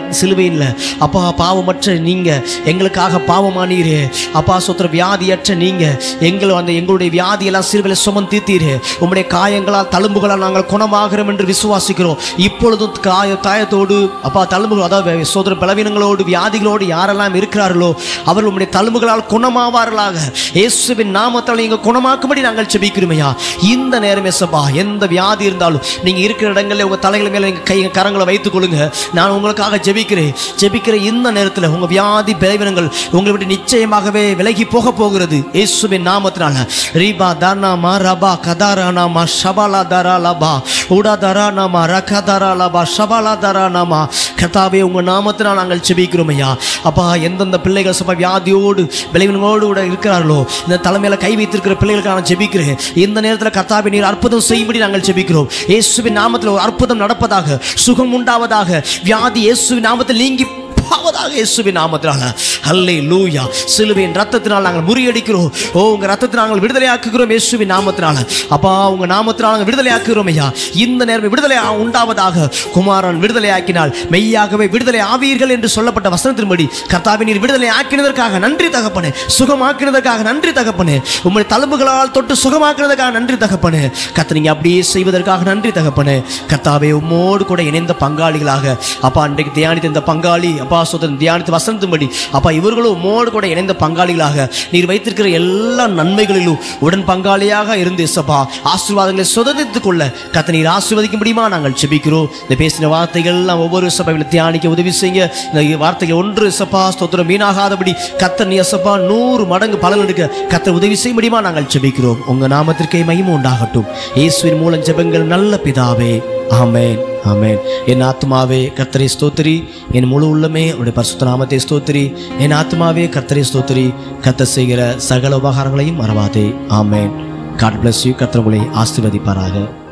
பாவமே இல்லை அப்பா பாவமற்ற நீங்க எங்களுக்காக பாவமானீரே அப்பா சொத்துற வியாதியற்ற நீங்க எங்களை அந்த எங்களுடைய வியாதியெல்லாம் சிறுவில சுமந்து தீர்த்தீரே உம்முடைய காயங்களால் தழும்புகளால் நாங்கள் குணமாகிறோம் என்று விசுவாசிக்கிறோம் இப்பொழுதும் காய தாயத்தோடு அப்பா தழும்புகள் அதாவது சோதர பலவீனங்களோடு வியாதிகளோடு யாரெல்லாம் இருக்கிறார்களோ அவர்கள் உம்முடைய தழும்புகளால் குணமாவார்களாக இயேசுவின் நாமத்தால் நீங்க குணமாக்கும்படி நாங்கள் செபிக்கிறோமையா இந்த நேரம் எசப்பா எந்த வியாதி இருந்தாலும் நீங்க இருக்கிற இடங்களில் உங்க தலைகள் மேல நீங்க கை கரங்களை வைத்துக் கொள்ளுங்க நான் உங்களுக்காக ஜெபிக்கிறேன் ஜெபிக்கிற இந்த நேரத்தில் உங்க வியாதி பலவீனங்கள் உங்களை விட்டு நிச்சயமாகவே விலகி போக போகிறது இயேசுவின் நாமத்தினால ரீபா தானாமா ரபா கதாரானாமா ஷபாலா தரா லபா உடா தரானாமா ரகதரா லபா ஷபாலா தரானாமா கர்த்தாவே உங்க நாமத்தினால் நாங்கள் ஜெபிக்கிறோம் ஐயா அப்பா எந்தெந்த பிள்ளைகள் சபா வியாதியோடு விளைவினோடு கூட இருக்கிறார்களோ இந்த தலைமையில கை வைத்திருக்கிற பிள்ளைகளுக்கு நான் ஜெபிக்கிறேன் இந்த நேரத்தில் கர்த்தாவே நீர் அற்புதம் செய்யும்படி நாங்கள் ஜெபிக்கிறோம் இயேசுவின் நாமத்தில் ஒரு அற்புதம் நடப்பதாக சுகம் உண்டாவதாக வியாதி இயேசுவின் நாமத்தில் நீங்கி போவதாக இயேசுவின் நாமத்தினால அல்லே லூயா சிலுவையின் ரத்தத்தினால் நாங்கள் முறியடிக்கிறோம் ஓ உங்க ரத்தத்தினால் நாங்கள் விடுதலையாக்குகிறோம் இயேசுவின் நாமத்தினால அப்பா உங்க நாமத்தினால் நாங்கள் விடுதலையாக்குகிறோம் ஐயா இந்த நேரம் விடுதலை உண்டாவதாக குமாரன் விடுதலையாக்கினால் மெய்யாகவே விடுதலை ஆவீர்கள் என்று சொல்லப்பட்ட வசனத்தின்படி கர்த்தாவின் நீர் விடுதலை ஆக்கினதற்காக நன்றி தகப்பனே சுகமாக்கினதற்காக நன்றி தகப்பனே உம்முடைய தழும்புகளால் தொட்டு சுகமாக்கினதற்காக நன்றி தகப்பனே கத்த நீங்க அப்படியே செய்வதற்காக நன்றி தகப்பனே கர்த்தாவே உம்மோடு கூட இணைந்த பங்காளிகளாக அப்பா அன்றைக்கு தியானித்த இந்த பங்காளி அப்பா சோதரன் தியானித்து வசனத்தின்படி அப்பா இவர்களும் உம்மோடு கூட இணைந்த பங்காளிகளாக நீர் வைத்திருக்கிற எல்லா நன்மைகளிலும் உடன் பங்காளியாக இருந்து இசப்பா ஆசீர்வாதங்களை சுதந்தித்துக் கொள்ள கத்த நீர் ஆசீர்வதிக்க முடியுமா நாங்கள் செபிக்கிறோம் இந்த பேசின வார்த்தைகள் எல்லாம் ஒவ்வொரு சபையில் தியானிக்க உதவி செய்ய இந்த வார்த்தைகள் ஒன்று சப்பா ஸ்தோத்திரம் வீணாகாதபடி கத்த நீ சப்பா நூறு மடங்கு பலன் எடுக்க கத்த உதவி செய்ய முடியுமா நாங்கள் செபிக்கிறோம் உங்க நாமத்திற்கே மகிமை உண்டாகட்டும் இயேசுவின் மூலம் ஜெபங்கள் நல்ல பிதாவே ஆமென் ஆமென் என் ஆத்மாவே கர்த்தரை ஸ்தோத்திரி என் முழு உள்ளமே அவருடைய பரிசுத்த நாமத்தை ஸ்தோத்திரி என் ஆத்மாவே கர்த்தரை ஸ்தோத்திரி கர்த்தர் செய்கிற சகல உபகாரங்களையும் மறவாதே ஆமென் காட் பிளஸ் யூ கர்த்தர் உங்களை ஆசீர்வதிப்பாராக